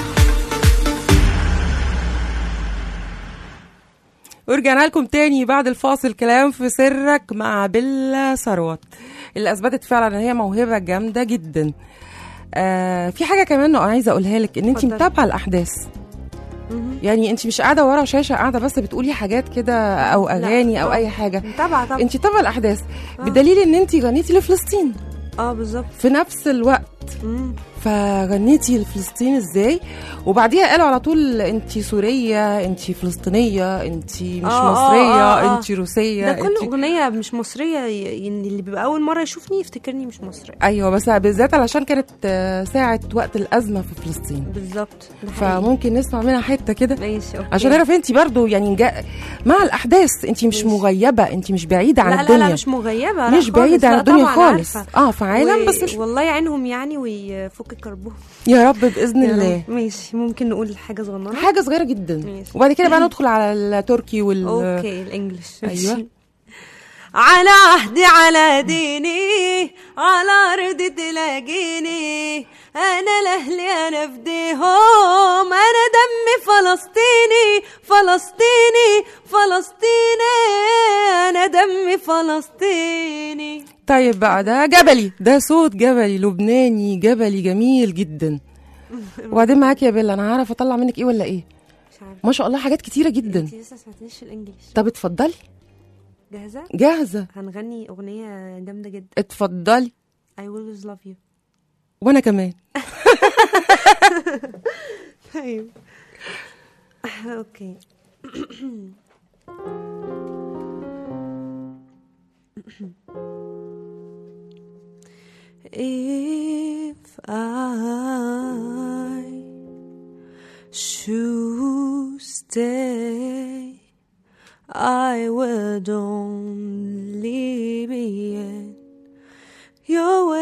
ورجعنا لكم تاني بعد الفاصل كلام في سرك مع بيلا ثروت اللي اثبتت فعلا ان هي موهبه جامده جدا آه في حاجه كمان انا عايزه اقولها لك ان انت اتفضلي. متابعه الاحداث يعني انت مش قاعده ورا شاشه قاعده بس بتقولي حاجات كده او اغاني او طبعا. اي حاجه متابعه طبعا انت تابعه الاحداث آه. بدليل ان انت غنيتي لفلسطين اه بالظبط في نفس الوقت مم. فغنيتي لفلسطين ازاي وبعديها قالوا على طول انت سوريه انت فلسطينيه انت مش آه، آه، مصريه آه، آه. انت روسيه ده كل انت اغنيه مش مصريه ي- يعني اللي بيبقى اول مره يشوفني يفتكرني مش مصريه ايوه بس بالذات علشان كانت آه، ساعه وقت الازمه في فلسطين بالظبط ده حقيقي. فممكن نسمع منها حته كده ماشي اوكي عشان نعرف انت برضو يعني جا... مع الاحداث انت مش ماشي. مغيبه انت مش بعيده عن لا الدنيا لا لا مش مغيبه لا مش خالص. بعيده عن لا الدنيا طبعاً خالص عارفة. اه في عالم و- بس مش والله يعينهم يعني ويفك كربهم يا رب باذن يا الله رب. ماشي ممكن نقول حاجه صغننه حاجه صغيره جدا ماشي. وبعد كده بقى ندخل على التركي وال اوكي الانجليش أيوة. ماشي. على عهدي على ديني على ارض تلاقيني انا لاهلي انا فديهم انا دمي فلسطيني فلسطيني فلسطيني انا دمي فلسطيني طيب بقى ده جبلي ده صوت جبلي لبناني جبلي جميل جدا وبعدين معاك يا بيلا انا هعرف اطلع منك ايه ولا ايه مش عارفه ما شاء الله حاجات كتيره جدا انت لسه سمعتنيش الانجليش طب اتفضلي جاهزه جاهزه هنغني اغنيه جامده جدا اتفضلي I will always love you وانا كمان طيب اوكي If I should stay, I would only be in your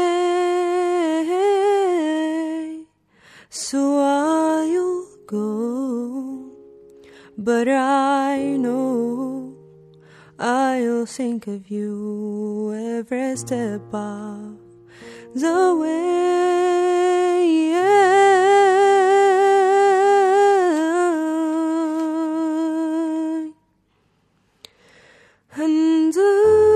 way. So I'll go, but I know I'll think of you every step of the way. And I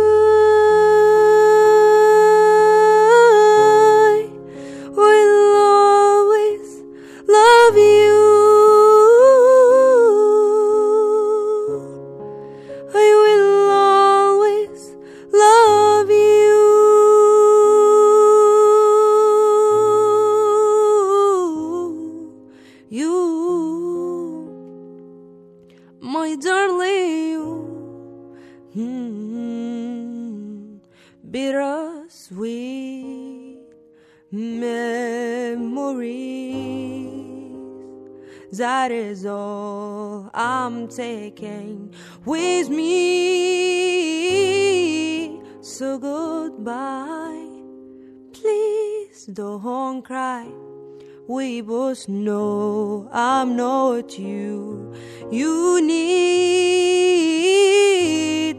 will always love you. I will always love you. You, my darling, you. Mm, bittersweet memories. That is all I'm taking with me. So goodbye. Please don't cry. We both know I'm not you. You need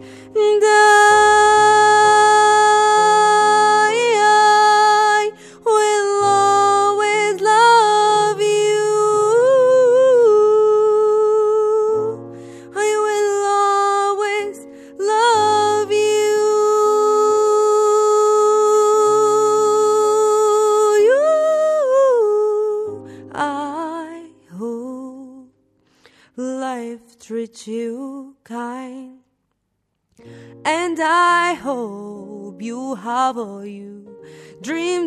I will always love you. I will always love you. I hope life treats you kind. And I hope you have all you dreamed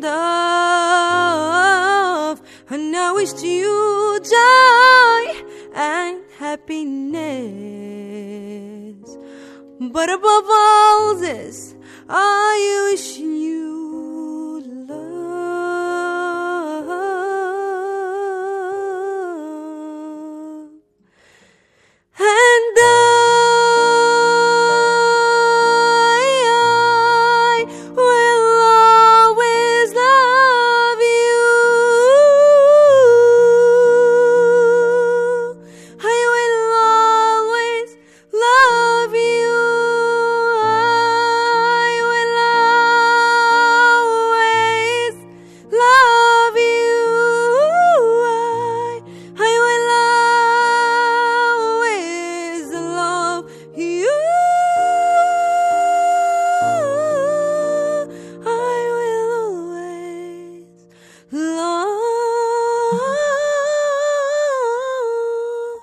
of. And I wish you joy and happiness. But above all this, I wish you love. And I, I will always love you. I will always love you. I will always love you. I, I will always love you. I will always love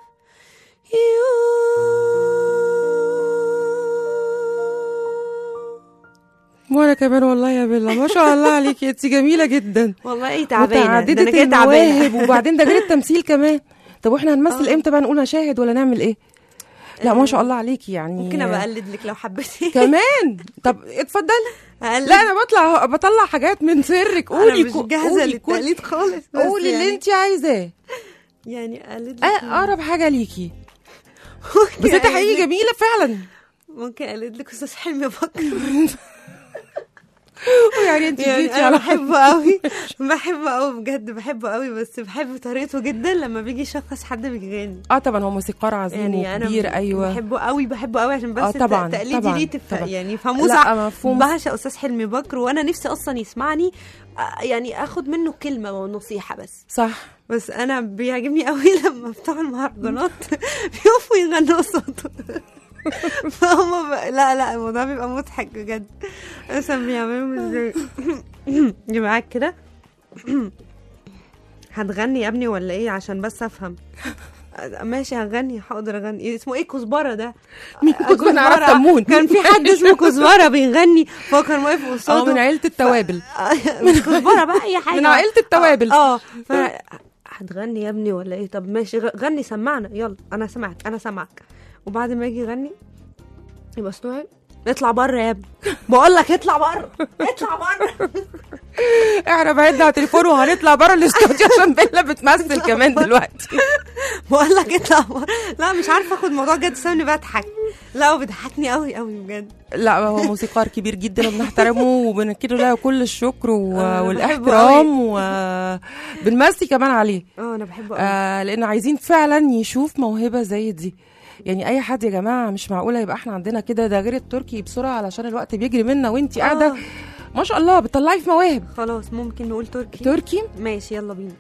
you. وانا كمان والله يا بيلا ما شاء الله عليكي انت جميله جدا والله ايه تعبانه ده متعدده انا كده تعبانه المواهب وبعدين ده غير التمثيل كمان طب واحنا هنمثل امتى بقى نقول مشاهد ولا نعمل ايه لا ما شاء الله عليكي يعني ممكن ابقى اقلد لك لو حبيتي كمان طب اتفضلي أقلد. لا انا بطلع بطلع حاجات من سرك قولي انا مش كو- جاهزه قولي كل- للتقليد خالص بس قولي اللي يعني- انت عايزاه يعني اقلد لك آه، اقرب حاجه ليكي ممكن بس انت أقلد حقيقي لك- جميله فعلا ممكن اقلد لك استاذ حلمي بكر يعني انت يعني جيتي انا على بحبه قوي بحبه قوي بجد بحبه قوي بس بحب طريقته جدا لما بيجي يشخص حد بيغني اه طبعا هو موسيقار عظيم يعني انا وكبير ايوه بحبه قوي بحبه قوي عشان بس آه، طبعاً، الت- تقليدي طبعاً، ليه تف... طبعاً. يعني فموز لا، مفهوم. بعشق استاذ حلمي بكر وانا نفسي اصلا يسمعني آه، يعني اخد منه كلمه ونصيحه بس صح بس انا بيعجبني قوي لما بتوع المهرجانات بيقفوا يغنوا صوته فهم ب... لا لا الموضوع بيبقى مضحك بجد مثلا بيعملوا ازاي يبقى معاك كده هتغني يا ابني ولا ايه عشان بس افهم ماشي هغني حاضر اغني اسمه ايه كزبره ده مين كزبرة؟ أنا عرفت تمون. كان في حد اسمه كزبره بيغني فهو كان واقف اه قصاده من عيله التوابل مش كزبره بقى اي حاجه من عائلة التوابل. اه ف هتغني يا ابني ولا ايه طب ماشي غ- غني سمعنا يلا انا سمعك انا سامعك وبعد ما يجي يغني يبقى استوعب اطلع بره يا ابني بقول لك اطلع بره اطلع بره احنا بعدنا على تليفون وهنطلع بره الاستوديو عشان بيلا بتمثل كمان دلوقتي بقول لك اطلع بره لا مش عارفه اخد الموضوع جد سامني بضحك لا هو بيضحكني قوي قوي بجد لا هو موسيقار كبير جدا وبنحترمه وبنكيله له كل الشكر و... أنا بحبه والاحترام وبنمسي كمان عليه اه انا بحبه قوي آه لان عايزين فعلا يشوف موهبه زي دي يعني اي حد يا جماعه مش معقوله يبقى احنا عندنا كده ده غير التركي بسرعه علشان الوقت بيجري منا وانتي قاعده آه. ما شاء الله بتطلعي في مواهب خلاص ممكن نقول تركي تركي ماشي يلا بينا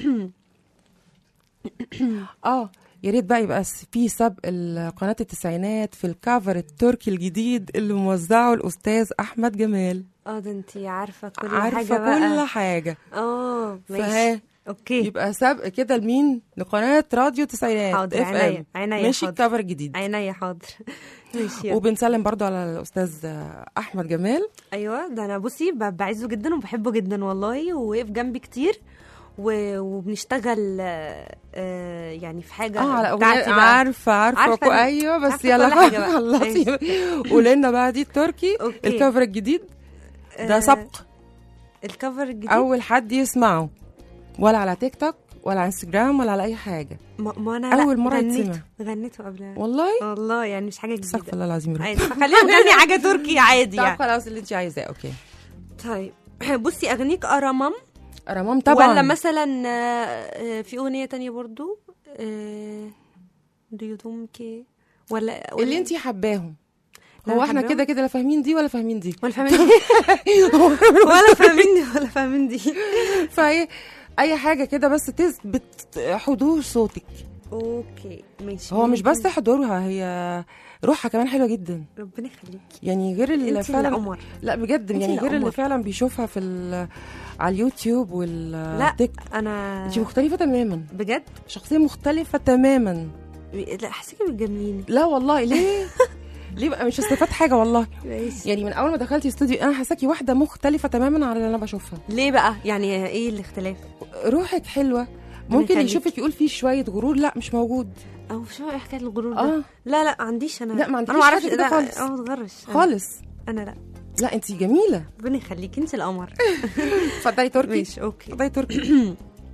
اه يا ريت بقى يبقى س- في سبق ال- قناه التسعينات في الكافر التركي الجديد اللي موزعه الاستاذ احمد جمال اه ده انتي عارفه كل عارفه حاجه بقى كل حاجه اه فها ماشي اوكي يبقى سبق كده لمين لقناه راديو تسعينات حاضر، FM. عينيا، عينيا، ماشي حاضر. الكفر الجديد عينيا حاضر ماشي يلا. وبنسلم برضو على الاستاذ احمد جمال ايوه ده انا بصي ب- بعزه جدا وبحبه جدا والله ووقف جنبي كتير و- وبنشتغل آه، آه، يعني في حاجه اه على بتاعتي اغنيه بقى. عارفه عارفه, عارفة كو- ال- ايوه بس عارفة يلا كل حاجة بقى. خلصي قولي لنا بقى دي التركي أوكي. الكفر الجديد ده آه، سبق الكفر الجديد اول حد يسمعه ولا على تيك توك ولا على انستجرام ولا على اي حاجه ما, ما انا لا، أول مرة غنيته يتسمع. غنيته قبلها والله والله يعني مش حاجه استغفر جديده الله العظيم يا رب. عادي فخلينا نغني حاجه تركي عادي طب يعني خلاص اللي انت عايزاه اوكي طيب بصي اغنيك ارامم رمام طبعا ولا مثلا آه، آه، في اغنيه تانية برضو آه، ديودومكي ولا ولا اللي انت حباهم لا، هو احنا حباهم. كده كده لا فاهمين دي ولا فاهمين دي ولا فاهمين ولا فاهمين ولا فاهمين دي فايه اي حاجه كده بس تثبت حضور صوتك اوكي ماشي هو مش ممكن. بس حضورها هي روحها كمان حلوه جدا ربنا يخليكي يعني غير اللي انت اللي فعلا قمر لا بجد انتي يعني اللي غير اللي قمر. فعلا بيشوفها في ال- على اليوتيوب وال لا تيك انا انت مختلفه تماما بجد شخصيه مختلفه تماما لا حسيتي بتجامليني لا والله ليه ليه بقى مش استفدت حاجه والله ماشي يعني من اول ما دخلتي استوديو انا حاساكي واحده مختلفه تماما عن اللي انا بشوفها ليه بقى يعني ايه الاختلاف روحك حلوه ممكن يخليك. يشوفك يقول فيه شويه غرور لا مش موجود او شو ايه حكايه الغرور ده اه لا لا عنديش انا لا، ما عندكيش انا ما اعرفش حاجة كده لا، خالص. اه ما تغرش أنا- خالص انا لا لا انت جميله ربنا يخليك انت القمر اتفضلي تركي ماشي اوكي اتفضلي تركي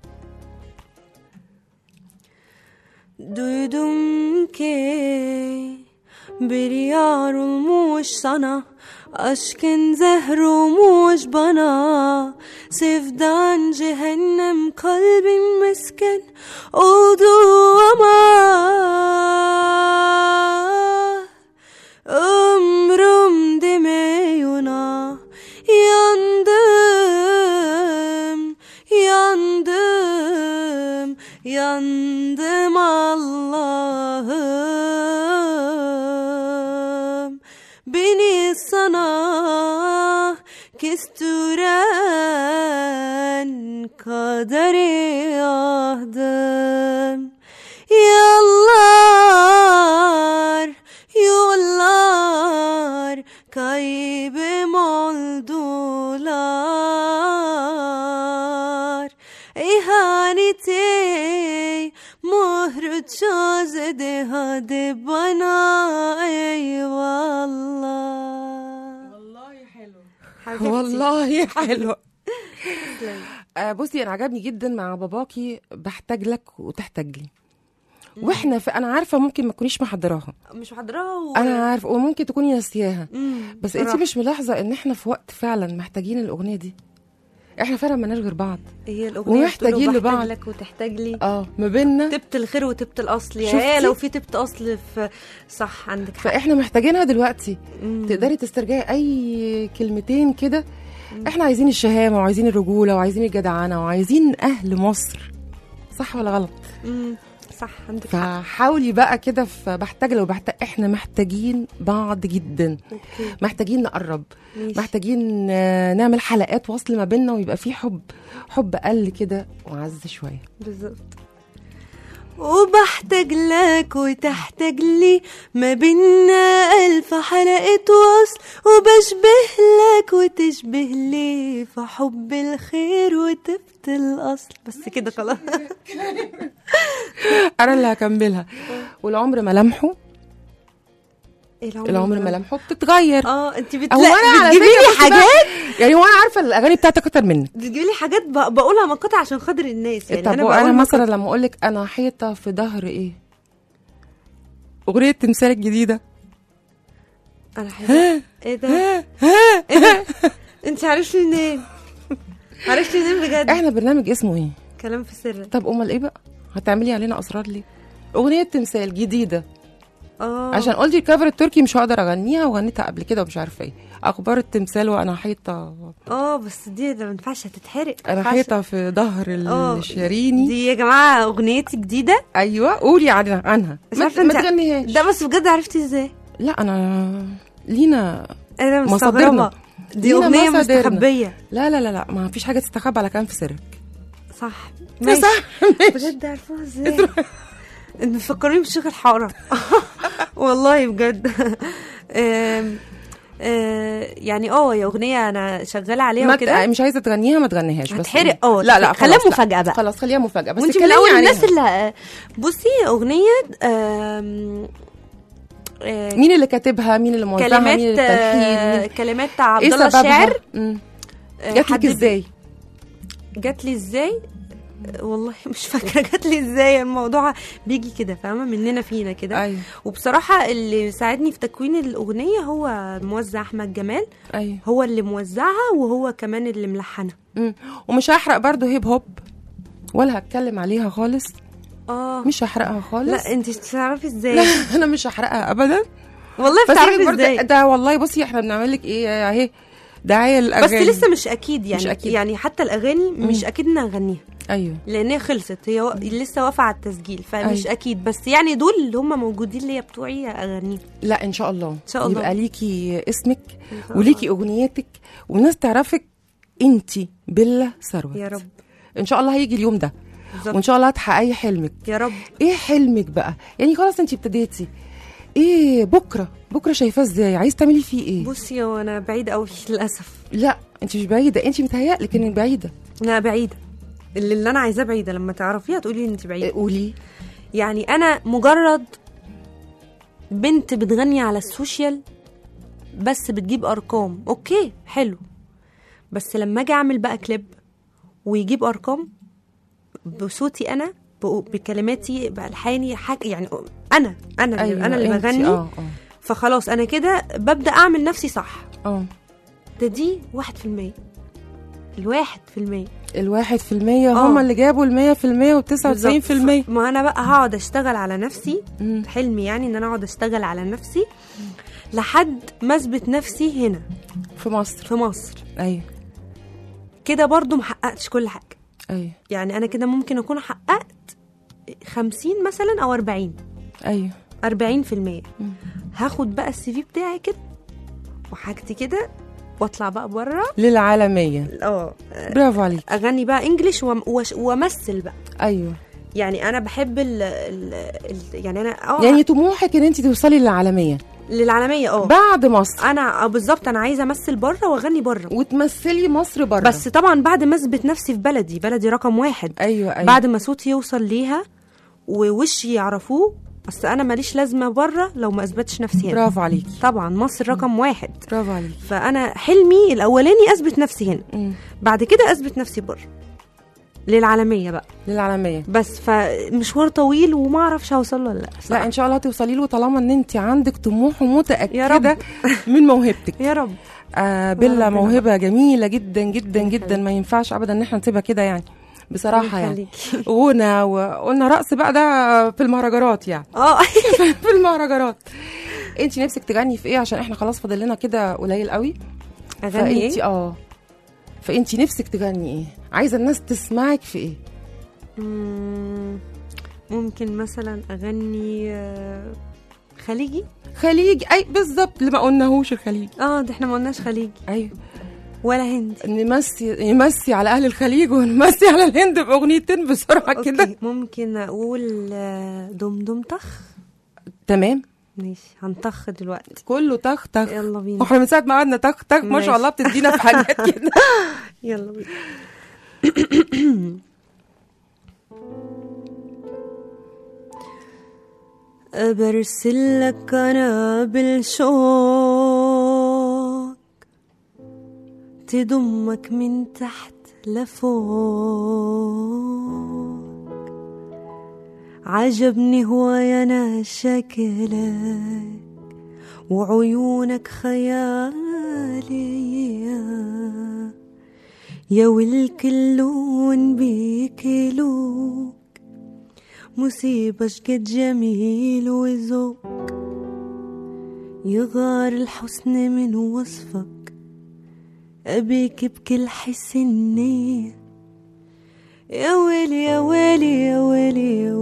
Duydum ki bir yar olmuş sana Aşkın zehir olmuş bana Sevdan cehennem kalbim mesken oldu ama Ömrüm demeyuna yandım, yandım, yandım Allah'ım. Beni sana kestiren kaderi yahdım. Yollar, yollar kaybım oldular. İhaneti muhrü çözedi hadi bana eyvallah. والله حلو آه بصي انا عجبني جدا مع باباكي بحتاج لك وتحتاج لي واحنا في انا عارفه ممكن ما تكونيش محضراها مش محضراها و... انا عارفه وممكن تكوني ناسياها مم، بس انت بصراحة. مش ملاحظه ان احنا في وقت فعلا محتاجين الاغنيه دي احنا فعلا مالناش غير بعض هي الاغنيه ومحتاجين بتقول لبعض. بحتاج لك وتحتاج لي اه ما بيننا تبت الخير وتبت الاصل يا شفتي؟ هي لو في تبت اصل في صح عندك حق فاحنا محتاجينها دلوقتي مم. تقدري تسترجعي اي كلمتين كده احنا عايزين الشهامه وعايزين الرجوله وعايزين الجدعنه وعايزين اهل مصر صح ولا غلط مم، صح عندك حق فحاولي بقى كده في بحتاج لو بحتاج احنا محتاجين بعض جدا اوكي محتاجين نقرب ماشي. محتاجين آه، نعمل حلقات وصل ما بيننا ويبقى في حب حب قل كده وعز شويه بالظبط وبحتاج لك وتحتاج لي ما بينا ألف حلقة وصل وبشبه لك وتشبه لي في حب الخير وتبت الأصل بس كده خلاص انا اللي هكملها والعمر ملامحه إيه العمر ملامحه بتتغير اه انت هو بتلاقي انا على بتجيبي فكرة لي بصي بقى- حاجات يعني هو انا عارفه الاغاني بتاعتك اكتر منك بتجيبي لي حاجات ب- بقولها مقاطع عشان خاطر الناس يعني طب انا وانا بقول مثلا مقاطع. لما اقول لك انا حيطه في ظهر ايه اغنيه تمثال الجديده انا حاسه ايه ده ايه ده انت عرفتي منين عرفتي منين بجد احنا برنامج اسمه ايه كلام في سر طب امال ايه بقى هتعملي علينا اسرار ليه اغنيه تمثال جديده اه عشان قلتي الكفر التركي مش هقدر اغنيها وغنيتها قبل كده ومش عارفه ايه اخبار التمثال وانا حيطه اه بس دي ده ما ينفعش هتتحرق انا ما ينفعش. حيطه في ظهر آه، الشريني دي يا جماعه اغنيتي جديده ايوه قولي عنها عنها مش ما, عارفة ما انت- تغنيهاش ده بس بجد عرفتي ازاي لا انا لينا انا مصادرنا. مستغربه دي لينا اغنيه مصادرنا. مستخبيه لا لا لا لا ما فيش حاجه تستخبى على كلام في سرك صح ماشي صح بجد عارفاها ازاي انت مفكرين بشيخ الحاره والله بجد آم، آه، يعني اه هي اغنيه انا شغاله عليها ما وكده ت... مش عايزه تغنيها ما تغنيهاش بس هتحرق اه لا لا خليها خلاص، لا. مفاجاه بقى خلاص خليها مفاجاه بس وانت من اتكلمي اول عليها. الناس اللي بصي اغنيه آم، آه، مين اللي كاتبها مين اللي موزعها كلمات مين اللي آه، التلحين كلمات عبد ايه الله سببها الشاعر مم. آه، جات لك حد- ازاي جات لي ازاي آه، والله مش فاكره جات لي ازاي الموضوع بيجي كده فاهمه مننا فينا كده ايوه وبصراحه اللي ساعدني في تكوين الاغنيه هو الموزع احمد جمال ايوه هو اللي موزعها وهو كمان اللي ملحنها مم. ومش هحرق برضو هيب هوب ولا هتكلم عليها خالص اه مش هحرقها خالص لا انت تعرفي ازاي لا انا مش هحرقها ابدا والله بس بتعرفي هي برضه ازاي ده والله بصي احنا بنعمل لك ايه اهي دعايه بس الاغاني لسه مش اكيد يعني مش أكيد. يعني حتى الاغاني مش مم. اكيد ان اغنيها ايوه لان هي خلصت هي و... لسه واقفه على التسجيل فمش أيوة. اكيد بس يعني دول اللي هم موجودين اللي هي بتوعي اغانيهم لا ان شاء الله ان شاء الله. يبقى ليكي اسمك إن شاء وليكي اغنيتك والناس تعرفك انتي بيلا ثروت يا رب ان شاء الله هيجي اليوم ده بالظبط وان شاء الله هتحققي حلمك يا رب ايه حلمك بقى يعني خلاص انتي ابتديتي ايه بكره بكره شايفاه ازاي عايز تعملي فيه ايه بصي هو انا بعيده قوي للاسف لا انت مش بعيده انت متهيألك انك بعيده لا بعيده اللي, اللي انا عايزاه بعيده لما تعرفيها تقولي انت بعيده إيه، قولي يعني انا مجرد بنت بتغني على السوشيال بس بتجيب ارقام اوكي حلو بس لما اجي اعمل بقى كليب ويجيب ارقام بصوتي انا ب- بكلماتي بالحاني حاجه يعني انا انا أيوة انا اللي انت- بغني اه اه فخلاص انا كده ببدا اعمل نفسي صح اه ده دي واحد في المية الواحد في المية الواحد في المية آه. هما اللي جابوا المية في المية والتسعة وتسعين في المية بالظبط. ما انا بقى هقعد اشتغل على نفسي مم. حلمي يعني ان انا اقعد اشتغل على نفسي لحد ما اثبت نفسي هنا في مصر في مصر ايوه كده برضو محققتش كل حاجه ايوه يعني انا كده ممكن اكون حققت خمسين مثلا او أربعين ايوه أربعين في المية هاخد بقى السي في بتاعي كده وحاجتي كده واطلع بقى بره للعالمية اه برافو عليك اغني بقى انجليش وام- وأش- وامثل بقى ايوه يعني انا بحب ال ال ال يعني انا اه يعني طموحك ان انت توصلي للعالمية للعالميه اه بعد مصر انا آه بالظبط انا عايزه امثل بره واغني بره وتمثلي مصر بره بس طبعا بعد ما اثبت نفسي في بلدي بلدي رقم واحد ايوه ايوه بعد ما صوتي يوصل ليها ووشي يعرفوه بس انا ماليش لازمه بره لو ما اثبتش نفسي هنا برافو عليكي طبعا مصر رقم واحد برافو عليكي فانا حلمي الاولاني اثبت نفسي هنا مم. بعد كده اثبت نفسي بره للعالميه بقى للعالمية بس فمشوار طويل وما اعرفش هوصل له ولا لا لا ان شاء الله توصلي له طالما ان انت عندك طموح يا ومتاكده رب. من موهبتك يا رب آه بيلا ربنا موهبه جميله جدا جدا ربنا جدا يخليك. ما ينفعش ابدا ان احنا نسيبها كده يعني بصراحه يعني يخليكي. غنى وقلنا رقص بقى ده في المهرجانات يعني اه في المهرجانات انت نفسك تغني في ايه عشان احنا خلاص فاضل لنا كده قليل قوي اغني فانت ايه اه فانت نفسك تغني ايه عايزه الناس تسمعك في ايه مم، ممكن مثلا اغني آه، خليجي خليج اي بالظبط اللي ما قلناهوش الخليج اه ده احنا ما قلناش خليجي ايوه ولا هندي نمسي نمسي على اهل الخليج ونمسي على الهند باغنيتين بسرعه كده اوكي ممكن اقول آه، دم دم طخ تمام ماشي هنطخ دلوقتي كله طخ طخ يلا بينا واحنا من ساعه ما قعدنا طخ طخ ما ماشي. شاء الله بتدينا في حاجات كده يلا بينا برسلك انا بالشوق تضمك من تحت لفوق عجبني هوايانا شكلك وعيونك خيالي يا والكلون بيكلوك مصيبة شقد جميل وذوق يغار الحسن من وصفك أبيك بكل حسنية يا ويلي يا ويلي يا ويلي يا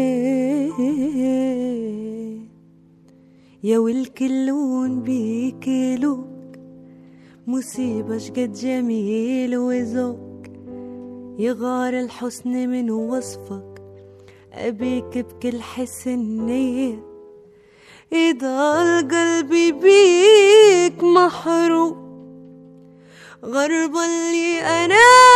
ويلي يا والكلون بيكلوك مصيبة شقد جميل وذوق يغار الحسن من وصفك أبيك بكل حسنية يضل قلبي بيك محروق غرب اللي أنا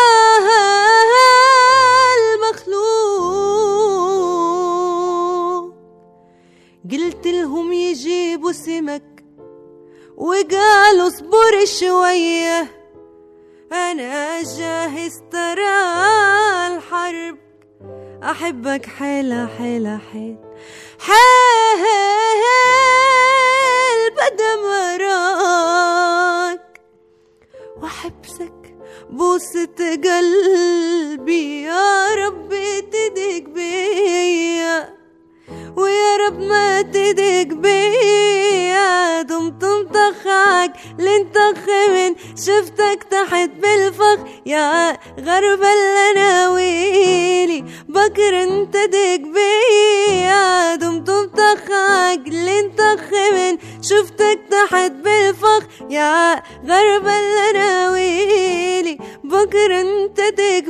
المخلوق قلت لهم يجيبوا سمك وقالوا اصبر شوية أنا جاهز ترى الحرب أحبك حيلة حيلة حيل حيل بدم وراك وحبسك بوسة قلبي يا رب تدق بيا ويا رب ما تدق بيا دمتم طخك لنطخ من شفتك تحت بالفخ يا غرب الاناويلي بكر انت دق بيا دمتم طخك لنطخ من شفتك تحت بالفخ يا غرب الاناويلي بكر انت دق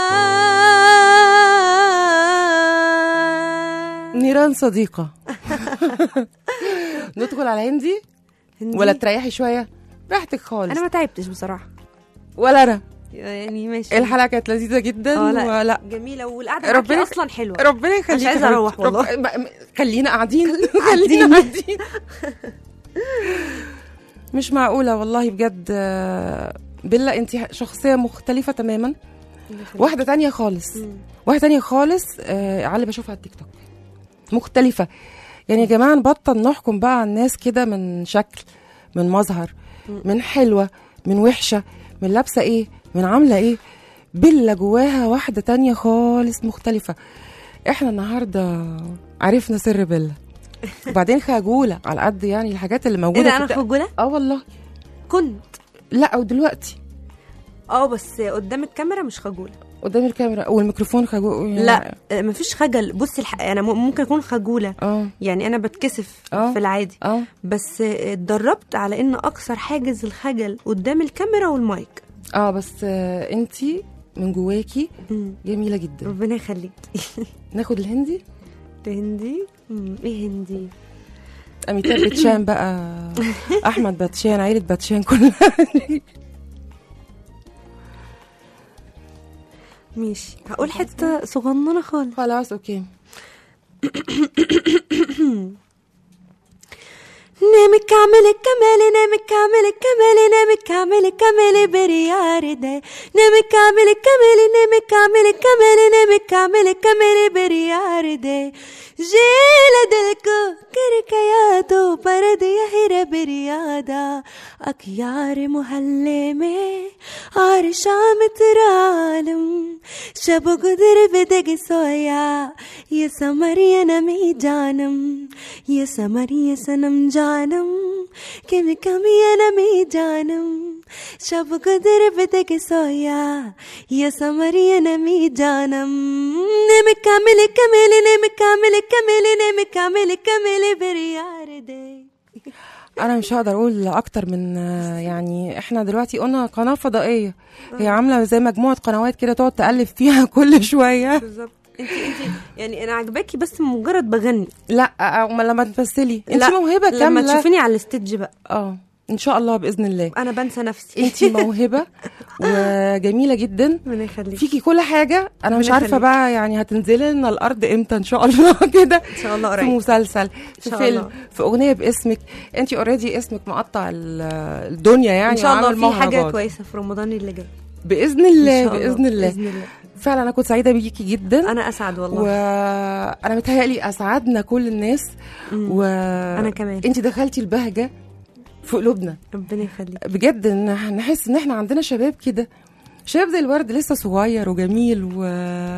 بيا نيران صديقه ندخل على هندي هندي. ولا تريحي شويه براحتك خالص انا ما تعبتش بصراحه ولا انا يعني ماشي الحلقه كانت لذيذه جدا اه لا ولا جميله والقعده ربنا ربنا يخ- اصلا حلوه ربنا يخليك مش يا عايزة أروح حبيبتي. والله. رب- م- م- خلينا قاعدين قاعدين. خلينا قاعدين مش معقوله والله بجد آه، بيلا انت شخصيه مختلفه تماما واحده تانية خالص مم. واحده تانية خالص آه، على اللي بشوفها على التيك توك مختلفه يعني يا جماعه نبطل نحكم بقى على الناس كده من شكل من مظهر من حلوه من وحشه من لابسه ايه من عامله ايه بيلا جواها واحده تانية خالص مختلفه احنا النهارده عرفنا سر بيلا وبعدين خجوله على قد يعني الحاجات اللي ايه موجوده ده في انا الت- خجوله اه والله كنت لا ودلوقتي اه بس قدام الكاميرا مش خجوله قدام الكاميرا والميكروفون خجول لا آه، مفيش خجل بصي الح... انا م- ممكن اكون خجوله اه يعني انا بتكسف آه. في العادي اه بس آه، اتدربت على ان اكسر حاجز الخجل قدام الكاميرا والمايك اه بس آه انتي من جواكي مم. جميله جدا ربنا يخليك ناخد الهندي هندي مم، ايه هندي اميتاب باتشان بقى احمد باتشان عيله باتشان كلها ماشي هقول حته صغننه خالص خلاص اوكي نامك كامل الكمال نامك كامل الكمال نامك كامل الكمال بريار ده نامك كامل الكمال نامك كامل الكمال نامك كامل الكمال بريار ده جيل दिल को करके यादों पर दिया हिरे बिरियादा अखियार मोहल्ले में और शाम तेरा आलम शब गुदर बिदग सोया ये समरिया नमी जानम ये समरिया सनम जानम कि मैं कमिया नमी जानम शब गुदर बिदग सोया ये समरिया नमी जानम نم كامل كامل نم كامل كامل نم كامل كامل بريار دي انا مش هقدر اقول اكتر من آه، يعني احنا دلوقتي قلنا قناه فضائيه هي عامله زي مجموعه قنوات كده تقعد تقلب فيها كل شويه بالظبط انت انت يعني انا عجباكي بس مجرد بغني لا آه، امال لما تمثلي انت لا، موهبه لما كامله تشوفيني على الستيج بقى اه ان شاء الله باذن الله انا بنسى نفسي انت موهبه وجميله جدا ربنا يخليك فيكي كل حاجه انا مش ربنا عارفه يخليك. بقى يعني هتنزلي لنا الارض امتى ان شاء الله كده ان شاء الله في قريب مسلسل في شاء فيلم الله. في اغنيه باسمك انت اوريدي اسمك مقطع ال- الدنيا يعني ان شاء الله وعامل في حاجه مهرجان. كويسه في رمضان اللي جاي باذن إن الله شاء باذن الله باذن الله فعلا انا كنت سعيده بيكي جدا انا اسعد والله وانا متهيألي اسعدنا كل الناس مم. و أنا كمان. انت دخلتي البهجه في قلوبنا ربنا يخليك بجد إن إحنا نحس ان احنا عندنا شباب كده شباب زي الورد لسه صغير وجميل و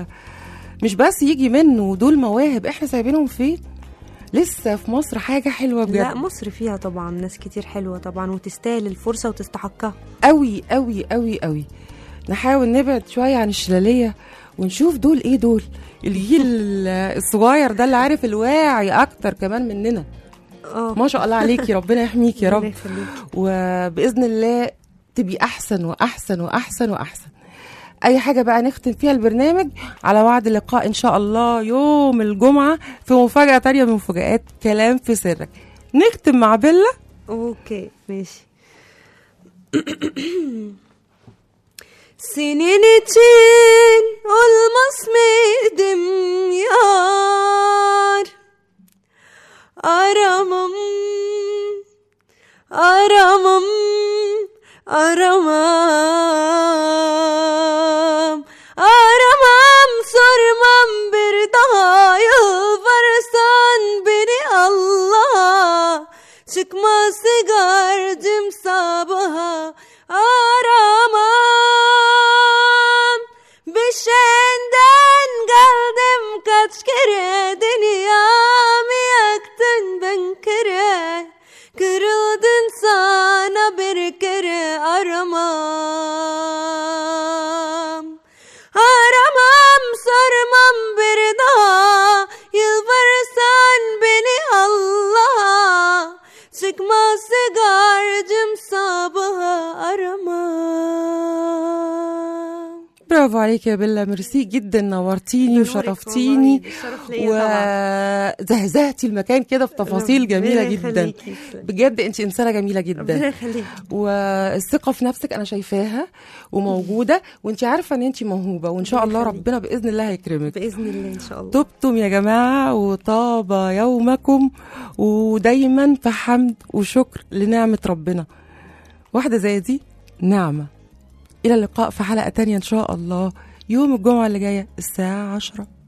مش بس يجي منه دول مواهب احنا سايبينهم فين لسه في مصر حاجه حلوه لا بجد مصر فيها طبعا ناس كتير حلوه طبعا وتستاهل الفرصه وتستحقها قوي قوي قوي قوي نحاول نبعد شويه عن الشلاليه ونشوف دول ايه دول الجيل الصغير ده اللي عارف الواعي اكتر كمان مننا اه ما شاء الله عليكي ربنا يحميك يا ربنا رب يخليك وباذن الله تبقي احسن واحسن واحسن واحسن اي حاجه بقى نختم فيها البرنامج على وعد لقاء ان شاء الله يوم الجمعه في مفاجاه تانية من مفاجات كلام في سرك نختم مع بيلا اوكي ماشي Senin için olmaz mıydım yar Aramam Aramam Aramam Aramam sormam bir daha yalvarsan beni Allah Çıkmaz sigarcım sabaha aramam Beşenden geldim kaç kere dünyamı yaktın ben kere Kırıldın sana bir kere aramam عليك يا بيلا ميرسي جدا نورتيني بنورك وشرفتيني والله، الشرف ليا طبعا وزهزهتي المكان كده في تفاصيل جميله ربنا جدا يخليكي. بجد انت انسانه جميله ربنا جدا يخليك والثقه في نفسك انا شايفاها وموجوده وانت عارفه ان انت موهوبه وان شاء الله ربنا يخليك. ربنا باذن الله هيكرمك باذن الله ان شاء الله طبتم يا جماعة وطاب يومكم ودايما في حمد وشكر لنعمة ربنا واحدة زي دي نعمة إلى اللقاء في حلقة تانية إن شاء الله يوم الجمعة اللي جاية الساعة عشرة